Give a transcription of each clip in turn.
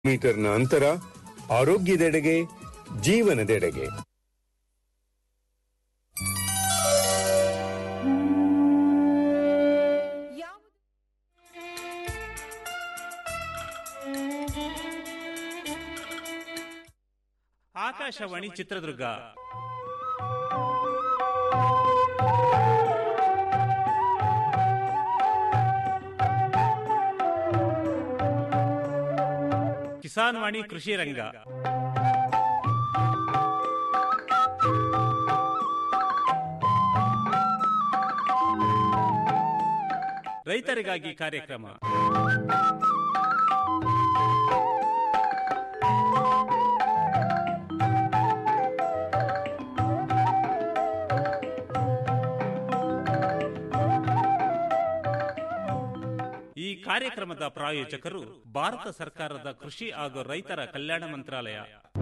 ಮೀಟರ್ನ ಅಂತರ ಆರೋಗ್ಯದೆಡೆಗೆ ಜೀವನದೆಡೆಗೆ ಆಕಾಶವಾಣಿ ಚಿತ್ರದುರ್ಗ ಕಿಸಾನ್ ವಾಣಿ ಕೃಷಿ ರಂಗ ರೈತರಿಗಾಗಿ ಕಾರ್ಯಕ್ರಮ ಈ ಕಾರ್ಯಕ್ರಮದ ಪ್ರಾಯೋಜಕರು ಭಾರತ ಸರ್ಕಾರದ ಕೃಷಿ ಹಾಗೂ ರೈತರ ಕಲ್ಯಾಣ ಮಂತ್ರಾಲಯ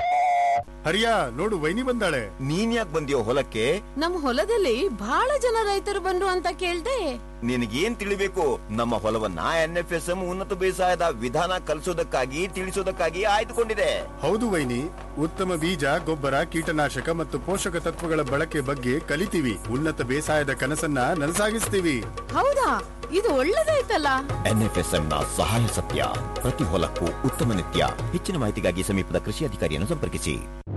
ಹರಿಯ ನೋಡು ವೈನಿ ಬಂದಾಳೆ ನೀನ್ ಯಾಕೆ ಬಂದಿಯೋ ಹೊಲಕ್ಕೆ ನಮ್ ಹೊಲದಲ್ಲಿ ಬಹಳ ಜನ ರೈತರು ಬಂದ್ರು ಅಂತ ಕೇಳ್ದೆ ನಿನಗೇನ್ ತಿಳಿಬೇಕು ನಮ್ಮ ಹೊಲವನ್ನ ಎನ್ ಎಫ್ ಎಸ್ ಎಂ ಉನ್ನತ ಬೇಸಾಯದ ವಿಧಾನ ಕಲಿಸೋದಕ್ಕಾಗಿ ತಿಳಿಸೋದಕ್ಕಾಗಿ ಆಯ್ದುಕೊಂಡಿದೆ ಹೌದು ವೈನಿ ಉತ್ತಮ ಬೀಜ ಗೊಬ್ಬರ ಕೀಟನಾಶಕ ಮತ್ತು ಪೋಷಕ ತತ್ವಗಳ ಬಳಕೆ ಬಗ್ಗೆ ಕಲಿತೀವಿ ಉನ್ನತ ಬೇಸಾಯದ ಕನಸನ್ನ ನನಸಾಗಿಸ್ತೀವಿ ಹೌದಾ ಇದು ಒಳ್ಳೇದಾಯ್ತಲ್ಲ ಎನ್ ಎಫ್ ಎಸ್ ಎಂ ನ ಸಹಾಯ ಸತ್ಯ ಪ್ರತಿ ಹೊಲಕ್ಕೂ ಉತ್ತಮ ನಿತ್ಯ ಹೆಚ್ಚಿನ ಮಾಹಿತಿಗಾಗಿ ಸಮೀಪದ ಕೃಷಿ ಅಧಿಕಾರಿಯನ್ನು ಸಂಪರ್ಕಿಸಿ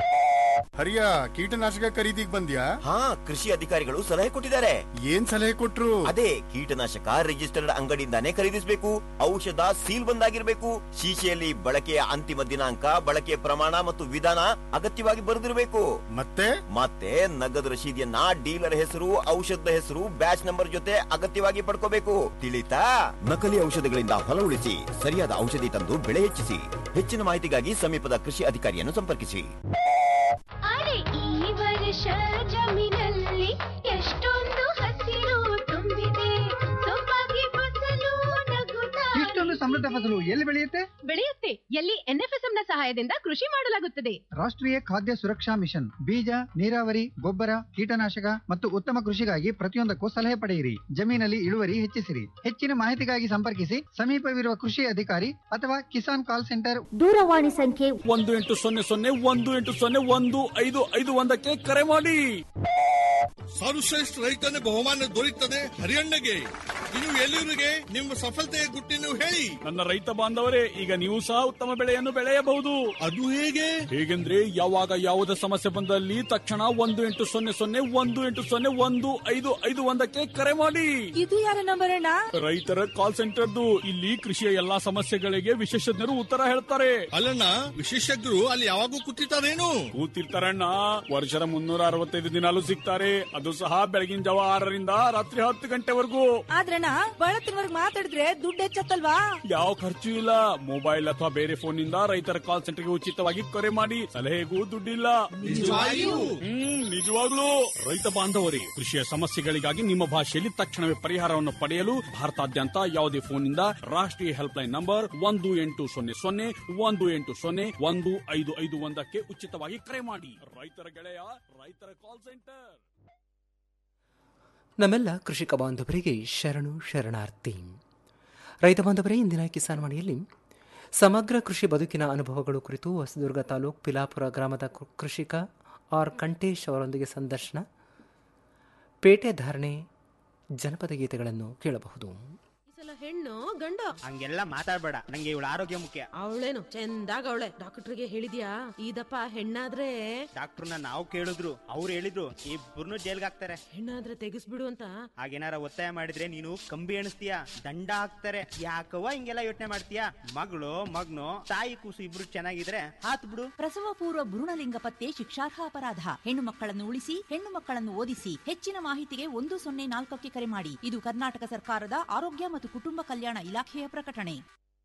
ಹರಿಯ ಕೀಟನಾಶಕ ಖರೀದಿಗ್ ಬಂದ್ಯಾ ಹಾ ಕೃಷಿ ಅಧಿಕಾರಿಗಳು ಸಲಹೆ ಕೊಟ್ಟಿದ್ದಾರೆ ಏನ್ ಸಲಹೆ ಕೊಟ್ರು ಅದೇ ಕೀಟನಾಶಕ ರಿಜಿಸ್ಟರ್ಡ್ ಅಂಗಡಿಯಿಂದಾನೇ ಖರೀದಿಸಬೇಕು ಔಷಧ ಸೀಲ್ ಬಂದಾಗಿರ್ಬೇಕು ಶೀಶೆಯಲ್ಲಿ ಬಳಕೆಯ ಅಂತಿಮ ದಿನಾಂಕ ಬಳಕೆಯ ಪ್ರಮಾಣ ಮತ್ತು ವಿಧಾನ ಅಗತ್ಯವಾಗಿ ಬರೆದಿರಬೇಕು ಮತ್ತೆ ಮತ್ತೆ ನಗದು ರಶೀದಿಯನ್ನ ಡೀಲರ್ ಹೆಸರು ಔಷಧದ ಹೆಸರು ಬ್ಯಾಚ್ ನಂಬರ್ ಜೊತೆ ಅಗತ್ಯವಾಗಿ ಪಡ್ಕೋಬೇಕು ತಿಳಿತಾ ನಕಲಿ ಔಷಧಗಳಿಂದ ಹೊಲ ಉಳಿಸಿ ಸರಿಯಾದ ಔಷಧಿ ತಂದು ಬೆಳೆ ಹೆಚ್ಚಿಸಿ ಹೆಚ್ಚಿನ ಮಾಹಿತಿಗಾಗಿ ಸಮೀಪದ ಕೃಷಿ ಅಧಿಕಾರಿಯನ್ನು ಸಂಪರ್ಕಿಸಿ ಅರೆ ಈ ವರ್ಷ ಜಮೀನಲ್ಲಿ ಎಷ್ಟೊಂದು ಹಸಿರು ತುಂಬಿದೆ ಸೊಬಗೆ ಫಸಲು ನಗುತ್ತಾ ಇಷ್ಟೊಂದು ಸಮೃದ್ಧ ಫಸಲು ಎಲ್ಲಿ ಬೆಳೆಯುತ್ತೆ ಬೆಳೆಯುತ್ತೆ ಎಲ್ಲಿ ಎನ್ಎಫ್ಎಸ್ಎಂ ನ ಸಹಾಯದಿಂದ ಕೃಷಿ ಮಾಡಲಾಗುತ್ತದೆ ರಾಷ್ಟ್ರೀಯ ಖಾದ್ಯ ಸುರಕ್ಷಾ ಮಿಷನ್ ಬೀಜ ನೀರಾವರಿ ಗೊಬ್ಬರ ಕೀಟನಾಶಕ ಮತ್ತು ಉತ್ತಮ ಕೃಷಿಗಾಗಿ ಪ್ರತಿಯೊಂದಕ್ಕೂ ಸಲಹೆ ಪಡೆಯಿರಿ ಜಮೀನಲ್ಲಿ ಇಳುವರಿ ಹೆಚ್ಚಿಸಿರಿ ಹೆಚ್ಚಿನ ಮಾಹಿತಿಗಾಗಿ ಸಂಪರ್ಕಿಸಿ ಸಮೀಪವಿರುವ ಕೃಷಿ ಅಧಿಕಾರಿ ಅಥವಾ ಕಿಸಾನ್ ಕಾಲ್ ಸೆಂಟರ್ ದೂರವಾಣಿ ಸಂಖ್ಯೆ ಒಂದು ಎಂಟು ಸೊನ್ನೆ ಸೊನ್ನೆ ಒಂದು ಎಂಟು ಸೊನ್ನೆ ಒಂದು ಐದು ಐದು ಒಂದಕ್ಕೆ ಕರೆ ಮಾಡಿ ಸರ್ವಶ್ರೇಷ್ಠ ರೈತನ ಬಹುಮಾನ ದೊರೆಯುತ್ತದೆ ಹರಿಯಣ್ಣಗೆ ಇನ್ನು ಎಲ್ಲಿವರಿಗೆ ನಿಮ್ಮ ಸಫಲತೆಯ ಗುಟ್ಟಿನ ಹೇಳಿ ನನ್ನ ರೈತ ಬಾಂಧವರೇ ಈಗ ನೀವು ಸಹ ಉತ್ತಮ ಬೆಳೆಯನ್ನು ಬೆಳೆಯಬಹುದು ಅದು ಹೇಗೆ ಹೇಗೆಂದ್ರೆ ಯಾವಾಗ ಯಾವುದೇ ಸಮಸ್ಯೆ ಬಂದಲ್ಲಿ ತಕ್ಷಣ ಒಂದು ಎಂಟು ಸೊನ್ನೆ ಸೊನ್ನೆ ಒಂದು ಎಂಟು ಸೊನ್ನೆ ಒಂದು ಐದು ಐದು ಒಂದಕ್ಕೆ ಕರೆ ಮಾಡಿ ಇದು ಯಾರ ನಂಬರ್ ಅಣ್ಣ ರೈತರ ಕಾಲ್ ಸೆಂಟರ್ದು ಇಲ್ಲಿ ಕೃಷಿಯ ಎಲ್ಲಾ ಸಮಸ್ಯೆಗಳಿಗೆ ವಿಶೇಷಜ್ಞರು ಉತ್ತರ ಹೇಳ್ತಾರೆ ಅಲ್ಲಣ್ಣ ವಿಶೇಷಜ್ಞರು ಅಲ್ಲಿ ಯಾವಾಗೂ ಕೂತಿರ್ತಾರೇನು ಕೂತಿರ್ತಾರಣ್ಣ ವರ್ಷದ ಮುನ್ನೂರ ಅರವತ್ತೈದು ದಿನಾಲು ಸಿಗ್ತಾರೆ ಅದು ಸಹ ಬೆಳಗಿನ ಜಾವ ಆರರಿಂದ ರಾತ್ರಿ ಹತ್ತು ಗಂಟೆವರೆಗೂ ಆದ್ರಣ್ಣ ಬಳತ್ತಿನವರ್ಗ್ ಮಾತಾಡಿದ್ರೆ ದುಡ್ಡು ಹೆಚ್ಚತ್ತಲ್ವಾ ಯಾವ ಖರ್ಚು ಇಲ್ಲ ಮೊಬೈಲ್ ಅಥವಾ ಬೇರೆ ಫೋನ್ ನಿಂದ ರೈತರ ಕಾಲ್ ಸೆಂಟರ್ಗೆ ಉಚಿತವಾಗಿ ಕರೆ ಮಾಡಿ ಸಲಹೆಗೂ ದುಡ್ಡಿಲ್ಲ ನಿಜವಾಗಿಯೂ? ಹ್ಮ್ ನಿಜವಾಗ್ಲೂ ರೈತ ಬಾಂಧವರೇ ಕೃಷಿಯ ಸಮಸ್ಯೆಗಳಿಗಾಗಿ ನಿಮ್ಮ ಭಾಷೆಯಲ್ಲಿ ತಕ್ಷಣವೇ ಪರಿಹಾರವನ್ನು ಪಡೆಯಲು ಭಾರತಾದ್ಯಂತ ಯಾವುದೇ ಫೋನ್ ನಿಂದ ರಾಷ್ಟ್ರೀಯ ಹೆಲ್ಪ್ ಲೈನ್ ನಂಬರ್ ಒಂದು ಎಂಟು ಸೊನ್ನೆ ಸೊನ್ನೆ ಒಂದು ಎಂಟು ಸೊನ್ನೆ ಒಂದು ಐದು ಐದು ಒಂದಕ್ಕೆ ಉಚಿತವಾಗಿ ಕರೆ ಮಾಡಿ ರೈತರ ಗೆಳೆಯ ರೈತರ ಕಾಲ್ ಸೆಂಟರ್ ನಮ್ಮೆಲ್ಲ ಕೃಷಿಕ ಬಾಂಧವರಿಗೆ ಶರಣು ಶರಣಾರ್ಥಿ ರೈತ ಬಾಂಧವರೇ ಇಂದಿನ ಕಿಸಾನ್ ವಾಣಿಯಲ್ಲಿ ಸಮಗ್ರ ಕೃಷಿ ಬದುಕಿನ ಅನುಭವಗಳು ಕುರಿತು ಹೊಸದುರ್ಗ ತಾಲೂಕು ಪಿಲಾಪುರ ಗ್ರಾಮದ ಕೃ- ಕೃಷಿಕ ಆರ್ ಕಂಟೇಶ್ ಅವರೊಂದಿಗೆ ಸಂದರ್ಶನ ಪೇಟೆ ಧಾರಣೆ ಜನಪದ ಗೀತೆಗಳನ್ನು ಕೇಳಬಹುದು ಈ ಸಲ ಹೆಣ್ಣು ಗಂಡ ಹಂಗೆಲ್ಲ ಮಾತಾಡ್ಬೇಡ ನಂಗೆ ಇವಳ ಆರೋಗ್ಯ ಮುಖ್ಯ ಅವಳೇನು ಚಂದಾಗ ಅವಳೆ ಡಾಕ್ಟರ್ಗೆ ಹೇಳಿದ್ಯಾ ಇದಪ್ಪ ಹೆಣ್ಣಾದ್ರೆ ಡಾಕ್ಟರ್ನ ನಾವು ಕೇಳಿದ್ರು ಅವ್ರು ಹೇಳಿದ್ರು ಇಬ್ಬರನ್ನು ಜೈಲ್ಗೆ ಹಾಕ್ತಾರೆ ಹೆಣ್ಣಾದ್ರೆ ತೆಗಿಸ್ಬಿಡು ಅಂತ ಹಾಗೇನಾರ ಒತ್ತಾಯ ಮಾಡಿದ್ರೆ ನೀನು ಕಂಬಿ ಎಣಿಸ್ತೀಯ ದಂಡ ಹಾಕ್ತಾರೆ ಯಾಕವ್ವ ಹಿಂಗೆಲ್ಲ ಯೋಚನೆ ಮಾಡ್ತೀಯ ಮಗಳು ಮಗ್ನು ತಾಯಿ ಕೂಸು ಇಬ್ರು ಚೆನ್ನಾಗಿದ್ರೆ ಹಾತ್ ಬಿಡು ಪ್ರಸವ ಪೂರ್ವ ಭ್ರೂಣಲಿಂಗ ಪತ್ತೆ ಶಿಕ್ಷಾರ್ಹ ಅಪರಾಧ ಹೆಣ್ಣು ಮಕ್ಕಳನ್ನು ಉಳಿಸಿ ಹೆಣ್ಣು ಮಕ್ಕಳನ್ನು ಓದಿಸಿ ಹೆಚ್ಚಿನ ಮಾಹಿತಿಗೆ ಒಂದು ಸೊನ್ನೆ ನಾಲ್ಕಕ್ಕೆ ಕರೆ ಮಾಡಿ ಇದು ಕರ್ನಾಟಕ ಸರ್ಕಾರದ ಆರೋಗ್ಯ ಮತ್ತು ಕುಟುಂಬ ಕಲ್ಯಾಣ ಇಲಾಖೆಯ ಪ್ರಕಟಣೆ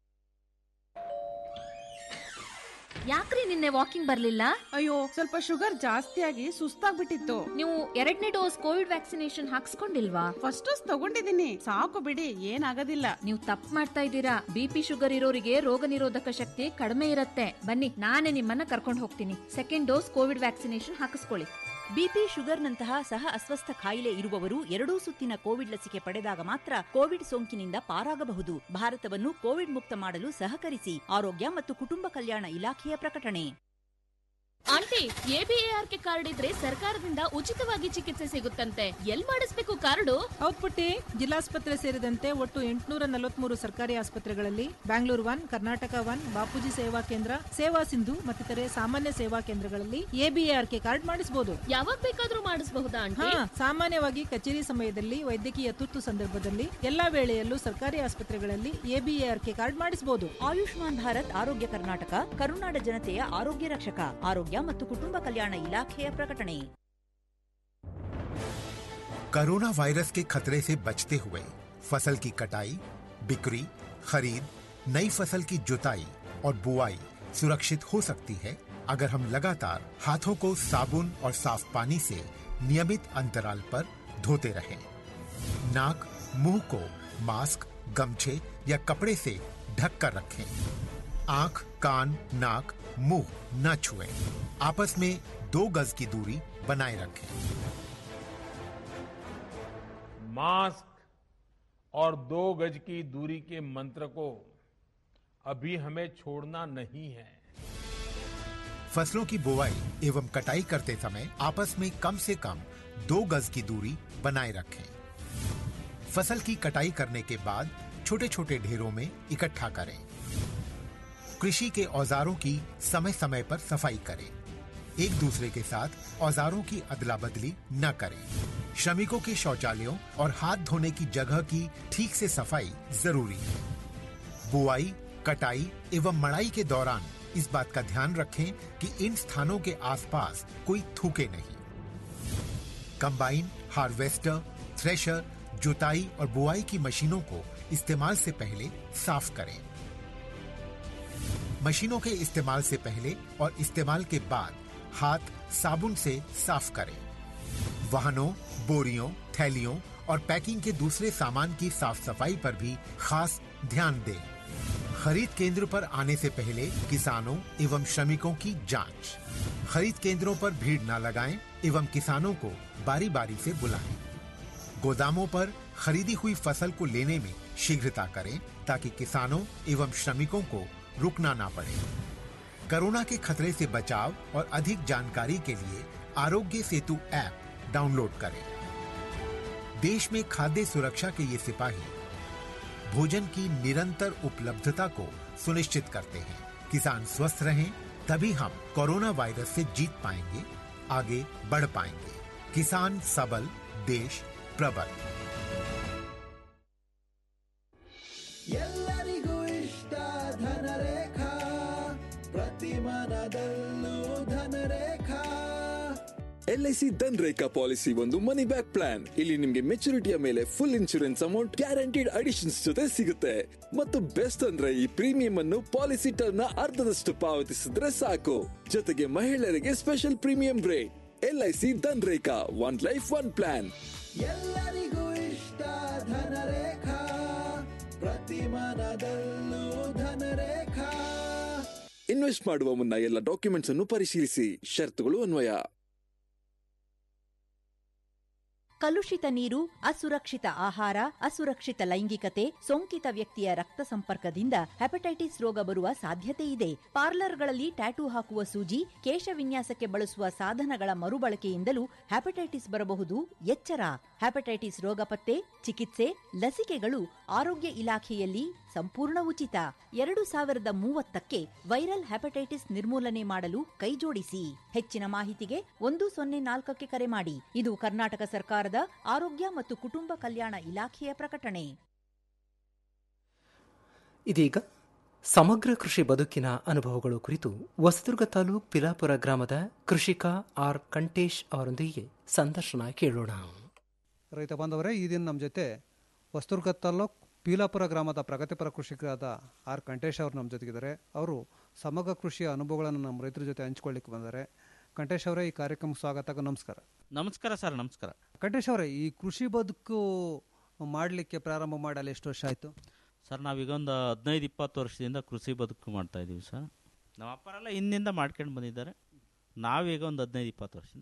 ಯಾಕ್ರಿ ನಿನ್ನೆ ವಾಕಿಂಗ್ ಬರ್ಲಿಲ್ಲ ಅಯ್ಯೋ ಸ್ವಲ್ಪ ಶುಗರ್ ಜಾಸ್ತಿ ಆಗಿ ಸುಸ್ತಾಗ್ಬಿಟ್ಟಿತ್ತು ನೀವು ಎರಡನೇ ಡೋಸ್ ಕೋವಿಡ್ ವ್ಯಾಕ್ಸಿನೇಷನ್ ಹಾಕ್ಸ್ಕೊಂಡಿಲ್ವಾ ಫಸ್ಟ್ ಡೋಸ್ ತಗೊಂಡಿದ್ದೀನಿ ಸಾಕು ಬಿಡಿ ಏನಾಗೋದಿಲ್ಲ ನೀವು ತಪ್ಪು ಮಾಡ್ತಾ ಇದ್ದೀರಾ ಬಿಪಿ ಶುಗರ್ ಇರೋರಿಗೆ ರೋಗ ನಿರೋಧಕ ಶಕ್ತಿ ಕಡಿಮೆ ಇರುತ್ತೆ ಬನ್ನಿ ನಾನೇ ನಿಮ್ಮನ್ನ ಕರ್ಕೊಂಡು ಹೋಗ್ತೀನಿ ಸೆಕೆಂಡ್ ಡೋಸ್ ಕೋವಿಡ್ ವ್ಯಾಕ್ಸಿನೇಷನ್ ಹಾಕಿಸ್ಕೊಳ್ಳಿ ಬಿಪಿ ಶುಗರ್ನಂತಹ ಸಹ ಅಸ್ವಸ್ಥ ಕಾಯಿಲೆ ಇರುವವರು ಎರಡೂ ಸುತ್ತಿನ ಕೋವಿಡ್ ಲಸಿಕೆ ಪಡೆದಾಗ ಮಾತ್ರ ಕೋವಿಡ್ ಸೋಂಕಿನಿಂದ ಪಾರಾಗಬಹುದು ಭಾರತವನ್ನು ಕೋವಿಡ್ ಮುಕ್ತ ಮಾಡಲು ಸಹಕರಿಸಿ ಆರೋಗ್ಯ ಮತ್ತು ಕುಟುಂಬ ಕಲ್ಯಾಣ ಇಲಾಖೆಯ ಪ್ರಕಟಣೆ ಆಂಟಿ ಎಬಿಎಆರ್ಕೆ ಕಾರ್ಡ್ ಇದ್ರೆ ಸರ್ಕಾರದಿಂದ ಉಚಿತವಾಗಿ ಚಿಕಿತ್ಸೆ ಸಿಗುತ್ತಂತೆ ಎಲ್ ಮಾಡಿಸ್ಬೇಕು ಕಾರ್ಡು ಹೌದ್ ಪುಟ್ಟಿ ಜಿಲ್ಲಾಸ್ಪತ್ರೆ ಸೇರಿದಂತೆ ಒಟ್ಟು ಎಂಟುನೂರ ನಲವತ್ಮೂರು ಸರ್ಕಾರಿ ಆಸ್ಪತ್ರೆಗಳಲ್ಲಿ ಬ್ಯಾಂಗ್ಳೂರ್ ಒನ್ ಕರ್ನಾಟಕ ಒನ್ ಬಾಪೂಜಿ ಸೇವಾ ಕೇಂದ್ರ ಸೇವಾ ಸಿಂಧು ಮತ್ತಿತರೆ ಸಾಮಾನ್ಯ ಸೇವಾ ಕೇಂದ್ರಗಳಲ್ಲಿ ಎಬಿಎಆರ್ಕೆ ಕಾರ್ಡ್ ಮಾಡಿಸಬಹುದು ಯಾವಾಗ ಬೇಕಾದ್ರೂ ಮಾಡಿಸಬಹುದಾ ಹಾ ಆಂಟಿ ಸಾಮಾನ್ಯವಾಗಿ ಕಚೇರಿ ಸಮಯದಲ್ಲಿ ವೈದ್ಯಕೀಯ ತುರ್ತು ಸಂದರ್ಭದಲ್ಲಿ ಎಲ್ಲಾ ವೇಳೆಯಲ್ಲೂ ಸರ್ಕಾರಿ ಆಸ್ಪತ್ರೆಗಳಲ್ಲಿ ಎಬಿಎಆರ್ಕೆ ಕಾರ್ಡ್ ಮಾಡಿಸಬಹುದು ಆಯುಷ್ಮಾನ್ ಭಾರತ್ ಆರೋಗ್ಯ ಕರ್ನಾಟಕ ಕರುನಾಡ ಜನತೆಯ ಆರೋಗ್ಯ ರಕ್ಷಕ ಆರೋಗ್ಯ ಮತ್ತು ಕುಟುಂಬ ಕಲ್ಯಾಣ ಇಲಾಖೆಯ ಪ್ರಕಟಣೆ कोरोना वायरस के खतरे से बचते हुए फसल की कटाई बिक्री खरीद नई फसल की जुताई और बुआई सुरक्षित हो सकती है अगर हम लगातार हाथों को साबुन और साफ पानी से नियमित अंतराल पर धोते रहें। नाक मुंह को मास्क गमछे या कपड़े से ढक कर रखें आंख कान नाक मुंह न छुएं। आपस में दो गज की दूरी बनाए रखें मास्क और दो गज की दूरी के मंत्र को अभी हमें छोड़ना नहीं है फसलों की बुवाई एवं कटाई करते समय आपस में कम से कम दो गज की दूरी बनाए रखें फसल की कटाई करने के बाद छोटे छोटे ढेरों में इकट्ठा करें कृषि के औजारों की समय समय पर सफाई करें एक दूसरे के साथ औजारों की अदला बदली न करें श्रमिकों के शौचालयों और हाथ धोने की जगह की ठीक से सफाई जरूरी है बुआई कटाई एवं मड़ाई के दौरान इस बात का ध्यान रखें कि इन स्थानों के आसपास कोई थूके नहीं कंबाइन हार्वेस्टर थ्रेशर जुताई और बुआई की मशीनों को इस्तेमाल से पहले साफ करें मशीनों के इस्तेमाल से पहले और इस्तेमाल के बाद हाथ साबुन से साफ करें वाहनों बोरियों थैलियों और पैकिंग के दूसरे सामान की साफ सफाई पर भी खास ध्यान दें खरीद केंद्र पर आने से पहले किसानों एवं श्रमिकों की जांच खरीद केंद्रों पर भीड़ न लगाएं एवं किसानों को बारी बारी से बुलाएं गोदामों पर खरीदी हुई फसल को लेने में शीघ्रता करें ताकि किसानों एवं श्रमिकों को रुकना ना पड़े कोरोना के खतरे से बचाव और अधिक जानकारी के लिए आरोग्य सेतु ऐप डाउनलोड करें देश में खाद्य सुरक्षा के ये सिपाही भोजन की निरंतर उपलब्धता को सुनिश्चित करते हैं किसान स्वस्थ रहें तभी हम कोरोना वायरस से जीत पाएंगे आगे बढ़ पाएंगे किसान सबल देश प्रबल ಎಲ್ಲರಿಗೂ ಇಷ್ಟ ಧನರೇಖಾ ಪ್ರತಿ ಮನದಲ್ಲೂ ಧನರೇಖಾ ಎಲ್ಐಸಿ ಧನ್ ರೇಖಾ ಪಾಲಿಸಿ ಒಂದು ಮನಿ ಬ್ಯಾಕ್ ಪ್ಲಾನ್ ಇಲ್ಲಿ ನಿಮ್ಗೆ ಮೆಚುರಿಟಿಯ ಮೇಲೆ full insurance amount guaranteed additions ಜೊತೆ ಸಿಗುತ್ತೆ ಮತ್ತು ಬೆಸ್ಟ್ ಅಂದ್ರೆ ಈ ಪ್ರೀಮಿಯಂ ಅನ್ನು ಪಾಲಿಸಿ ಟರ್ಮ್ ನ ಅರ್ಧದಷ್ಟು ಪಾವತಿಸಿದ್ರೆ ಸಾಕು ಜೊತೆಗೆ ಮಹಿಳೆಯರಿಗೆ special premium rate LIC Dhan Rekha one life one plan ಎಲ್ಲರಿಗೂ ಇಷ್ಟ ಧನರೇಖಾ ಪ್ರತಿ ಮನದಲ್ಲೂ ಧನರೇಖಾ ಇನ್ವೆಸ್ಟ್ ಮಾಡುವ ಮುನ್ನ ಎಲ್ಲ ಡಾಕ್ಯುಮೆಂಟ್ಸ್ ಅನ್ನು ಪರಿಶೀಲಿಸಿ ಷರತ್ತುಗಳು ಅನ್ವಯ ಕಲುಷಿತ ನೀರು ಅಸುರಕ್ಷಿತ ಆಹಾರ ಅಸುರಕ್ಷಿತ ಲೈಂಗಿಕತೆ ಸೋಂಕಿತ ವ್ಯಕ್ತಿಯ ರಕ್ತ ಸಂಪರ್ಕದಿಂದ ಹೆಪಟೈಟಿಸ್ ರೋಗ ಬರುವ ಸಾಧ್ಯತೆ ಇದೆ ಪಾರ್ಲರ್ಗಳಲ್ಲಿ ಟ್ಯಾಟೂ ಹಾಕುವ ಸೂಜಿ ಕೇಶ ವಿನ್ಯಾಸಕ್ಕೆ ಬಳಸುವ ಸಾಧನಗಳ ಮರುಬಳಕೆಯಿಂದಲೂ ಹೆಪಟೈಟಿಸ್ ಬರಬಹುದು ಎಚ್ಚರ ಹೆಪಟೈಟಿಸ್ ರೋಗ ಪತ್ತೆ ಚಿಕಿತ್ಸೆ ಲಸಿಕೆಗಳು ಆರೋಗ್ಯ ಇಲಾಖೆಯಲ್ಲಿ ಸಂಪೂರ್ಣ ಉಚಿತ ಎರಡು ಸಾವಿರದ ಮೂವತ್ತಕ್ಕೆ ವೈರಲ್ ಹೆಪಟೈಟಿಸ್ ನಿರ್ಮೂಲನೆ ಮಾಡಲು ಕೈಜೋಡಿಸಿ ಹೆಚ್ಚಿನ ಮಾಹಿತಿಗೆ ಒಂದು ಸೊನ್ನೆ ನಾಲ್ಕಕ್ಕೆ ಕರೆ ಮಾಡಿ ಇದು ಕರ್ನಾಟಕ ಸರ್ಕಾರದ ಆರೋಗ್ಯ ಮತ್ತು ಕುಟುಂಬ ಕಲ್ಯಾಣ ಇಲಾಖೆಯ ಪ್ರಕಟಣೆ ಇದೀಗ ಸಮಗ್ರ ಕೃಷಿ ಬದುಕಿನ ಅನುಭವಗಳು ಕುರಿತು ಹೊಸದುರ್ಗ ತಾಲೂಕ್ ಪಿಲಾಪುರ ಗ್ರಾಮದ ಕೃಷಿಕ ಆರ್ ಕಂಟೇಶ್ ಅವರೊಂದಿಗೆ ಸಂದರ್ಶನ ಕೇಳೋಣ ರೈತ ಬಾಂಧವರೇ ಈ ದಿನ ನಮ್ಮ ಜೊತೆ ಹೊಸದುರ್ಗ ತಾಲ್ಲೂಕ್ ಪೀಲಾಪುರ ಗ್ರಾಮದ ಪ್ರಗತಿಪರ ಕೃಷಿಕರಾದ ಆರ್ ಕಂಟೇಶ್ ಅವರು ನಮ್ಮ ಜೊತೆಗಿದ್ದಾರೆ ಅವರು ಸಮಗ್ರ ಕೃಷಿಯ ಅನುಭವಗಳನ್ನು ನಮ್ಮ ರೈತರ ಜೊತೆ ಹಂಚ್ಕೊಳ್ಳಿಕ್ಕೆ ಬಂದ್ದಾರೆ ಕಂಟೇಶ್ ಅವರೇ ಈ ಕಾರ್ಯಕ್ರಮಕ್ಕೆ ಸ್ವಾಗತ ನಮಸ್ಕಾರ ನಮಸ್ಕಾರ ಸರ್ ನಮಸ್ಕಾರ ಕಂಟೇಶ್ ಅವರೇ ಈ ಕೃಷಿ ಬದುಕು ಮಾಡಲಿಕ್ಕೆ ಪ್ರಾರಂಭ ಮಾಡಲು ಎಷ್ಟು ವರ್ಷ ಆಯಿತು ಸರ್ ನಾವೀಗ ಒಂದು ಹದಿನೈದು ಇಪ್ಪತ್ತು ವರ್ಷದಿಂದ ಕೃಷಿ ಬದುಕು ಮಾಡ್ತಾ ಇದ್ದೀವಿ ಸರ್ ನಮ್ಮ ಅಪ್ಪರೆಲ್ಲ ಹಿಂದಿಂದ ಮಾಡ್ಕೊಂಡು ಬಂದಿದ್ದಾರೆ ನಾವೀಗ ಒಂದು ಹದಿನೈದು ಇಪ್ಪತ್ತು ವರ್ಷದಿಂದ ಮಾಡ್ತೀವಿ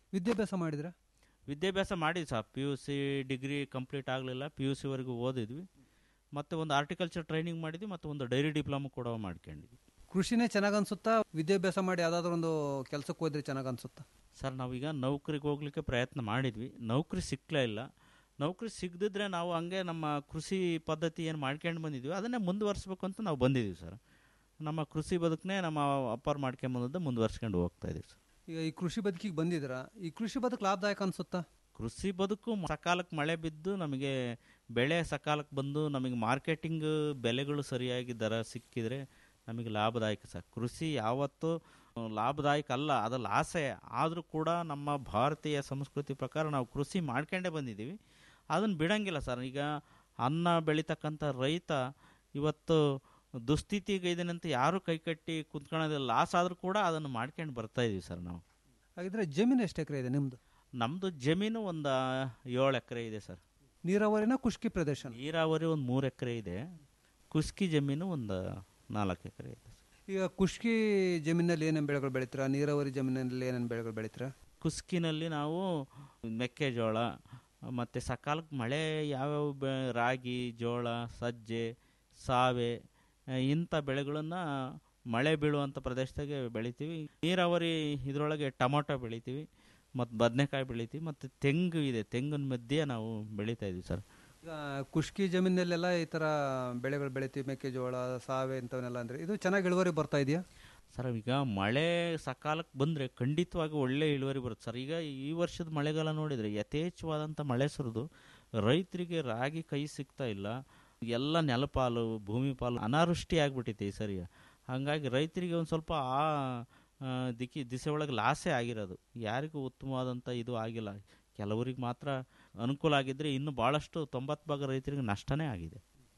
ವಿದ್ಯಾಭ್ಯಾಸ ಮಾಡಿದ್ರೆ ವಿದ್ಯಾಭ್ಯಾಸ ಮಾಡಿದ್ವಿ sir P U C degree complete ಆಗಲಿಲ್ಲ ಪಿ ಯು ಸಿವರೆಗೂ ಓದಿದ್ವಿ ಮತ್ತು ಒಂದು ಆರ್ಟಿಕಲ್ಚರ್ ಟ್ರೈನಿಂಗ್ ಮಾಡಿದ್ವಿ ಮತ್ತು ಒಂದು ಡೈರಿ ಡಿಪ್ಲೊಮಾ ಕೂಡ ಮಾಡ್ಕೊಂಡಿದ್ವಿ ಕೃಷಿನೇ ಚೆನ್ನಾಗ್ ಅನ್ಸುತ್ತಾ ವಿದ್ಯಾಭ್ಯಾಸ ಮಾಡಿ ಯಾವ್ದಾದ್ರು ಒಂದು ಕೆಲಸಕ್ಕೆ ಹೋದ್ರೆ ಚೆನ್ನಾಗ್ ಅನ್ಸುತ್ತಾ ಸರ್ ನಾವೀಗ ನೌಕರಿಗೆ ಹೋಗ್ಲಿಕ್ಕೆ ಪ್ರಯತ್ನ ಮಾಡಿದ್ವಿ ನೌಕರಿ ಸಿಕ್ಕಲೇ ಇಲ್ಲ ನೌಕರಿ ಸಿಗದಿದ್ರೆ ನಾವು ಹಂಗೆ ನಮ್ಮ ಕೃಷಿ ಪದ್ಧತಿ ಏನು ಮಾಡ್ಕೊಂಡು ಬಂದಿದ್ವಿ ಅದನ್ನೇ ಮುಂದುವರಿಸ್ಬೇಕು ಅಂತ ನಾವು ಬಂದಿದ್ದೀವಿ ಸರ್ ನಮ್ಮ ಕೃಷಿ ಬದುಕನ್ನೇ ನಮ್ಮ ಅಪ್ಪಾರು ಮಾಡ್ಕೊಂಬಂದದ್ದು ಮುಂದುವರ್ಸ್ಕೊಂಡು ಹೋಗ್ತಾ ಇದೀವಿ ಸರ್ ಈಗ ಈ ಕೃಷಿ ಬದುಕಿಗೆ ಬಂದಿದ್ರ ಈ ಕೃಷಿ ಬದುಕು ಲಾಭದಾಯಕ ಅನ್ಸುತ್ತಾ ಕೃಷಿ ಬದುಕು ಸಕಾಲಕ್ಕೆ ಮಳೆ ಬಿದ್ದು ನಮಗೆ ಬೆಳೆ ಸಕಾಲಕ್ಕೆ ಬಂದು ನಮಗೆ ಮಾರ್ಕೆಟಿಂಗ್ ಬೆಲೆಗಳು ಸರಿಯಾಗಿ ದರ ಸಿಕ್ಕಿದ್ರೆ ನಮಗೆ ಲಾಭದಾಯಕ ಸರ್ ಕೃಷಿ ಯಾವತ್ತೂ ಆ, ಲಾಭದಾಯಕ ಅಲ್ಲ ಅದು ಲಾಸೆ ಆದರೂ ಕೂಡ ನಮ್ಮ ಭಾರತೀಯ ಸಂಸ್ಕೃತಿ ಪ್ರಕಾರ ನಾವು ಕೃಷಿ ಮಾಡ್ಕೊಂಡೇ ಬಂದಿದ್ದೀವಿ ಅದನ್ನು ಬಿಡಂಗಿಲ್ಲ ಸರ್ ಈಗ ಅನ್ನ ಬೆಳೀತಕ್ಕಂಥ ರೈತ ಇವತ್ತು ದುಸ್ಥಿತಿಗೆ ಇದನ್ನಂತ ಯಾರು ಕೈಕಟ್ಟಿ ಕುಂತ್ಕೊಳ್ಳೋದಿಲ್ಲ ಲಾಸ್ ಆದರೂ ಕೂಡ ಅದನ್ನು ಮಾಡ್ಕೊಂಡು ಬರ್ತಾ ಇದೀವಿ ಸರ್ ನಾವು ಹಾಗಿದ್ರೆ ಜಮೀನು ಎಷ್ಟು ಎಕರೆ ಇದೆ ನಿಮ್ದು ನಮ್ಮದು ಜಮೀನು ಒಂದು ಏಳು ಎಕರೆ ಇದೆ ಸರ್ ನೀರಾವರಿನ ಖುಷ್ಕಿ ಪ್ರದೇಶ ನೀರಾವರಿ ಒಂದು ಮೂರು ಎಕರೆ ಇದೆ ಕುಸ್ಕಿ ಜಮೀನು ಒಂದು ನಾಲ್ಕು ಎಕರೆ ಇದೆ ಈಗ ಖುಷ್ಕಿ ಜಮೀನಲ್ಲಿ ಏನೇನು ಬೆಳೆಗಳು ಬೆಳಿತೀರಾ ನೀರಾವರಿ ಜಮೀನಲ್ಲಿ ಏನೇನು ಬೆಳೆಗಳು ಬೆಳಿತೀರಾ ಕುಸ್ಕಿನಲ್ಲಿ ನಾವು ಮೆಕ್ಕೆಜೋಳ ಮತ್ತು ಸಕಾಲಕ್ಕೆ ಮಳೆ ಯಾವ್ಯಾವ ಬೆ ರಾಗಿ ಜೋಳ ಸಜ್ಜೆ ಸಾವೆ ಆ, ಇಂಥ ಬೆಳೆಗಳನ್ನು ಮಳೆ ಬೀಳುವಂಥ ಪ್ರದೇಶದಾಗೆ ಬೆಳಿತೀವಿ ನೀರಾವರಿ ಇದರೊಳಗೆ ಟೊಮೊಟೊ ಬೆಳಿತೀವಿ ಮತ್ತು ಬದನೆಕಾಯಿ ಬೆಳಿತೀವಿ ಮತ್ತು ತೆಂಗು ಇದೆ ತೆಂಗಿನ ಮಧ್ಯೆ ನಾವು ಬೆಳೀತಾ ಇದ್ದೀವಿ ಸರ್ ಈಗ ಖುಷ್ಕಿ ಜಮೀನಲ್ಲೆಲ್ಲ ಈ ಥರ ಬೆಳೆಗಳು ಬೆಳಿತೀವಿ ಮೆಕ್ಕೆಜೋಳ ಸಾವೆ ಇಂಥವನ್ನೆಲ್ಲ ಅಂದರೆ ಇದು ಚೆನ್ನಾಗಿ ಇಳುವರಿ ಬರ್ತಾ ಇದೆಯಾ ಸರ್ ಈಗ ಮಳೆ ಸಕಾಲಕ್ಕೆ ಬಂದರೆ ಖಂಡಿತವಾಗಿ ಒಳ್ಳೆ ಇಳುವರಿ ಬರುತ್ತೆ ಸರ್ ಈಗ ಈ ವರ್ಷದ ಮಳೆಗಾಲ ನೋಡಿದರೆ ಯಥೇಚ್ಛವಾದಂಥ ಮಳೆ ಸುರಿದು ರೈತರಿಗೆ ರಾಗಿ ಕೈ ಸಿಗ್ತಾ ಇಲ್ಲ ಎಲ್ಲ ನೆಲಪಾಲು ಭೂಮಿ ಪಾಲು ಅನಾವೃಷ್ಟಿ ಆಗಿಬಿಟ್ಟಿದೆ ಈ ಸರಿ ಹಾಗಾಗಿ ರೈತರಿಗೆ ಒಂದು ಸ್ವಲ್ಪ ಆ ಆ, ದಿಕ್ಕಿ ದಿಸೆ ಒಳಗೆ ಲಾಸೇ ಆಗಿರೋದು ಯಾರಿಗೂ ಉತ್ತಮವಾದಂಥ ಇದು ಆಗಿಲ್ಲ ಕೆಲವರಿಗೆ ಮಾತ್ರ ಅನುಕೂಲ ಆಗಿದ್ದರೆ ಇನ್ನು ಭಾಳಷ್ಟು ತೊಂಬತ್ತು ಭಾಗ ರೈತರಿಗೆ ನಷ್ಟನೇ ಆಗಿದೆ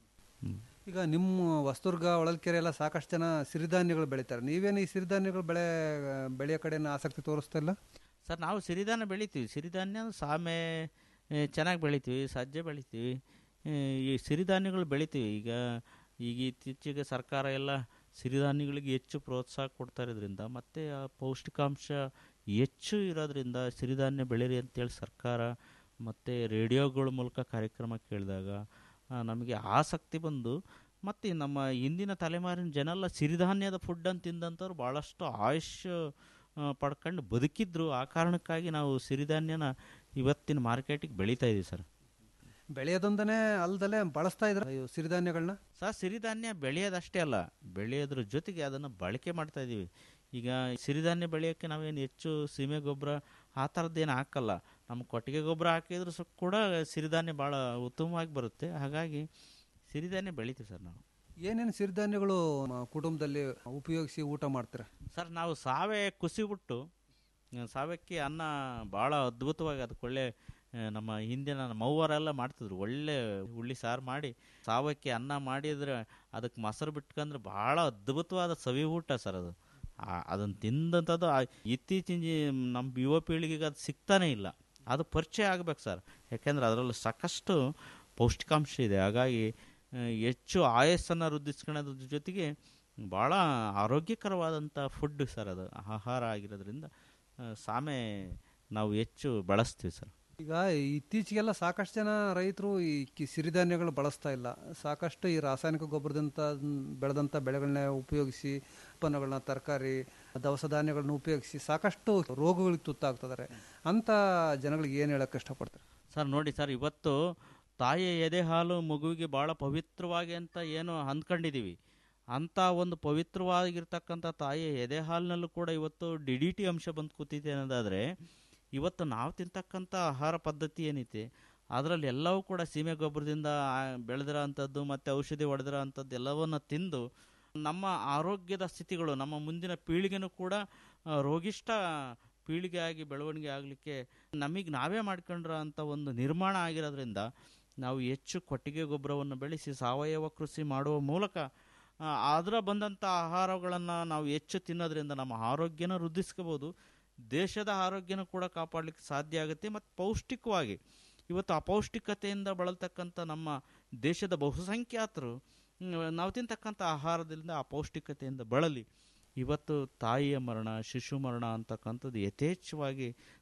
ಈಗ ನಿಮ್ಮ ವಸ್ತುರ್ಗ ಹೊಳಲ್ಕೆರೆ ಎಲ್ಲ ಸಾಕಷ್ಟು ಜನ ಸಿರಿಧಾನ್ಯಗಳು ಬೆಳಿತಾರೆ ನೀವೇನು ಈ ಸಿರಿಧಾನ್ಯಗಳು ಬೆಳೆ ಬೆಳೆಯೋ ಕಡೆನ ಆಸಕ್ತಿ ತೋರಿಸ್ತಾ ಇಲ್ಲ ಸರ್ ನಾವು ಸಿರಿಧಾನ್ಯ ಬೆಳಿತೀವಿ ಸಿರಿಧಾನ್ಯ ಸಾಮೆ ಚೆನ್ನಾಗಿ ಬೆಳಿತೀವಿ ಸಜ್ಜೆ ಬೆಳಿತೀವಿ ಆ, ಈ ಸಿರಿಧಾನ್ಯಗಳು ಬೆಳಿತೀವಿ ಈಗ ಈಗ ಇತ್ತೀಚೆಗೆ ಸರ್ಕಾರ ಎಲ್ಲ ಸಿರಿಧಾನ್ಯಗಳಿಗೆ ಹೆಚ್ಚು ಪ್ರೋತ್ಸಾಹ ಕೊಡ್ತಾ ಇರೋದ್ರಿಂದ ಮತ್ತು ಆ ಪೌಷ್ಟಿಕಾಂಶ ಹೆಚ್ಚು ಇರೋದ್ರಿಂದ ಸಿರಿಧಾನ್ಯ ಬೆಳೀರಿ ಅಂತೇಳಿ ಸರ್ಕಾರ ಮತ್ತು ರೇಡಿಯೋಗಳ ಮೂಲಕ ಕಾರ್ಯಕ್ರಮ ಕೇಳಿದಾಗ ಆ, ನಮಗೆ ಆಸಕ್ತಿ ಬಂದು ಮತ್ತು ನಮ್ಮ ಇಂದಿನ ತಲೆಮಾರಿನ ಜನ ಎಲ್ಲ ಸಿರಿಧಾನ್ಯದ ಫುಡ್ ಅಂತ ತಿಂದಂಥವ್ರು ಭಾಳಷ್ಟು ಆಯುಷ್ ಆ, ಪಡ್ಕೊಂಡು ಬದುಕಿದ್ರು ಆ ಕಾರಣಕ್ಕಾಗಿ ನಾವು ಸಿರಿಧಾನ್ಯನ ಇವತ್ತಿನ ಮಾರ್ಕೆಟಿಗೆ ಬೆಳೀತಾ ಇದೀವಿ ಸರ್ ಬೆಳೆಯೋದೊಂದನೇ ಅಲ್ದಲೆ ಬಳಸ್ತಾ ಇದ್ರ ಸಿರಿಧಾನ್ಯಗಳನ್ನ ಸರ್ ಸಿರಿಧಾನ್ಯ ಬೆಳೆಯೋದಷ್ಟೇ ಅಲ್ಲ ಬೆಳೆಯೋದ್ರ ಜೊತೆಗೆ ಅದನ್ನು ಬಳಕೆ ಮಾಡ್ತಾ ಇದ್ದೀವಿ ಈಗ ಸಿರಿಧಾನ್ಯ ಬೆಳೆಯೋಕ್ಕೆ ನಾವೇನು ಹೆಚ್ಚು ಸೀಮೆ ಗೊಬ್ಬರ ಆ ಥರದ್ದೇನು ಹಾಕಲ್ಲ ನಮ್ಮ ಕೊಟ್ಟಿಗೆ ಗೊಬ್ಬರ ಹಾಕಿದ್ರು ಸ ಕೂಡ ಸಿರಿಧಾನ್ಯ ಭಾಳ ಉತ್ತಮವಾಗಿ ಬರುತ್ತೆ ಹಾಗಾಗಿ ಸಿರಿಧಾನ್ಯ ಬೆಳಿತೀವಿ ಸರ್ ನಾವು ಏನೇನು ಸಿರಿಧಾನ್ಯಗಳು ಮ, ಕುಟುಂಬದಲ್ಲಿ ಉಪಯೋಗಿಸಿ ಊಟ ಮಾಡ್ತೀರಾ ಸರ್ ನಾವು ಸಾವೆ ಕುಸಿಬಿಟ್ಟು ಆ, ಸಾವಕ್ಕೆ ಅನ್ನ ಭಾಳ ಅದ್ಭುತವಾಗಿ ಅದಕ್ಕೆ ಒಳ್ಳೆ ಆ, ನಮ್ಮ ಹಿಂದಿನ ನಮ್ಮ ಅವ್ವರೆಲ್ಲ ಮಾಡ್ತಿದ್ರು ಒಳ್ಳೆ ಹುಳ್ಳಿ ಸಾರು ಮಾಡಿ ಸಾವಕ್ಕೆ ಅನ್ನ ಮಾಡಿದ್ರೆ ಅದಕ್ಕೆ ಮೊಸರು ಬಿಟ್ಕೊಂಡ್ರೆ ಭಾಳ ಅದ್ಭುತವಾದ ಸವಿ ಊಟ ಸರ್ ಅದು ಅದನ್ನು ತಿಂದಂಥದ್ದು ಆ ಇತ್ತೀಚಿನ ಜಿ- ನಮ್ಮ ಯುವ ಪೀಳಿಗೆಗೆ ಅದು ಸಿಗ್ತಾನೇ ಇಲ್ಲ ಅದು ಪರಿಚಯ ಆಗ್ಬೇಕು ಸರ್ ಯಾಕೆಂದ್ರೆ ಅದರಲ್ಲಿ ಸಾಕಷ್ಟು ಪೌಷ್ಟಿಕಾಂಶ ಇದೆ ಹಾಗಾಗಿ ಆ, ಹೆಚ್ಚು ಆಯಸ್ಸನ್ನು ವೃದ್ಧಿಸ್ಕೊಳ್ಳೋದ್ರ ಜೊತೆಗೆ ಭಾಳ ಆರೋಗ್ಯಕರವಾದಂಥ ಫುಡ್ ಸರ್ ಅದು ಆಹಾರ ಆಗಿರೋದ್ರಿಂದ ಆ, ಸಾಮೆ ನಾವು ಹೆಚ್ಚು ಬಳಸ್ತೀವಿ ಸರ್ ಈಗ ಇತ್ತೀಚೆಗೆಲ್ಲ ಸಾಕಷ್ಟು ಜನ ರೈತರು ಈ ಕಿ- ಸಿರಿಧಾನ್ಯಗಳು ಬಳಸ್ತಾ ಇಲ್ಲ ಸಾಕಷ್ಟು ಈ ರಾಸಾಯನಿಕ ಗೊಬ್ಬರದಂತ ಬೆಳೆದಂಥ ಬೆಳೆಗಳನ್ನ ಉಪಯೋಗಿಸಿ ಉತ್ಪನ್ನಗಳನ್ನ ತರಕಾರಿ ದವಸ ಧಾನ್ಯಗಳನ್ನ ಉಪಯೋಗಿಸಿ ಸಾಕಷ್ಟು ರೋಗಗಳಿಗೆ ತುತ್ತಾಗ್ತಿದ್ದಾರೆ ಅಂತ ಜನಗಳಿಗೆ ಏನು ಹೇಳಕ್ಕೆ ಇಷ್ಟಪಡ್ತಾರೆ ಸರ್ ನೋಡಿ ಸರ್ ಇವತ್ತು ತಾಯಿಯ ಎದೆ ಹಾಲು ಮಗುವಿಗೆ ಭಾಳ ಪವಿತ್ರವಾಗಿ ಅಂತ ಏನು ಅಂದ್ಕೊಂಡಿದ್ದೀವಿ ಅಂಥ ಒಂದು ಪವಿತ್ರವಾಗಿರ್ತಕ್ಕಂಥ ತಾಯಿಯ ಎದೆ ಹಾಲಿನಲ್ಲೂ ಕೂಡ ಇವತ್ತು ಡಿ ಡಿ ಟಿ ಅಂಶ ಬಂದು ಕೂತಿದೆ ಅನ್ನೋದಾದರೆ ಇವತ್ತು ನಾವು ತಿಂತಕ್ಕಂಥ ಆಹಾರ ಪದ್ಧತಿ ಏನೈತೆ ಅದರಲ್ಲಿ ಎಲ್ಲವೂ ಕೂಡ ಸೀಮೆ ಗೊಬ್ಬರದಿಂದ ಆ- ಬೆಳೆದಿರೋ ಅಂಥದ್ದು ಮತ್ತು ಔಷಧಿ ಹೊಡೆದಿರೋ ಅಂಥದ್ದು ಎಲ್ಲವನ್ನು ತಿಂದು ನಮ್ಮ ಆರೋಗ್ಯದ ಸ್ಥಿತಿಗಳು ನಮ್ಮ ಮುಂದಿನ ಪೀಳಿಗೆನೂ ಕೂಡ ಆ, ರೋಗಿಷ್ಠ ಪೀಳಿಗೆಯಾಗಿ ಬೆಳವಣಿಗೆ ಆಗಲಿಕ್ಕೆ ನಮಗೆ ನಾವೇ ಮಾಡ್ಕೊಂಡ್ರ ಅಂತ ಒಂದು ನಿರ್ಮಾಣ ಆಗಿರೋದ್ರಿಂದ ನಾವು ಹೆಚ್ಚು ಕೊಟ್ಟಿಗೆ ಗೊಬ್ಬರವನ್ನು ಬೆಳೆಸಿ ಸಾವಯವ ಕೃಷಿ ಮಾಡುವ ಮೂಲಕ ಆ, ಅದರ ಬಂದಂಥ ಆಹಾರಗಳನ್ನು ನಾವು ಹೆಚ್ಚು ತಿನ್ನೋದ್ರಿಂದ ನಮ್ಮ ಆರೋಗ್ಯನ ವೃದ್ಧಿಸ್ಕೋಬೋದು ದೇಶದ ಆರೋಗ್ಯನೂ ಕೂಡ ಕಾಪಾಡಲಿಕ್ಕೆ ಸಾಧ್ಯ ಆಗುತ್ತೆ ಮತ್ತು ಪೌಷ್ಟಿಕವಾಗಿ ಇವತ್ತು ಅಪೌಷ್ಟಿಕತೆಯಿಂದ ಬಳಲ್ತಕ್ಕಂಥ ನಮ್ಮ ದೇಶದ ಬಹುಸಂಖ್ಯಾತರು ಮ್, ನಾವು ತಿಂತಕ್ಕಂಥ ಆಹಾರದಿಂದ ಅಪೌಷ್ಟಿಕತೆಯಿಂದ ಬಳಲಿ ಇವತ್ತು ತಾಯಿಯ ಮರಣ ಶಿಶು ಮರಣ ಅಂತಕ್ಕಂಥದ್ದು ಯಥೇಚ್ಛವಾಗಿ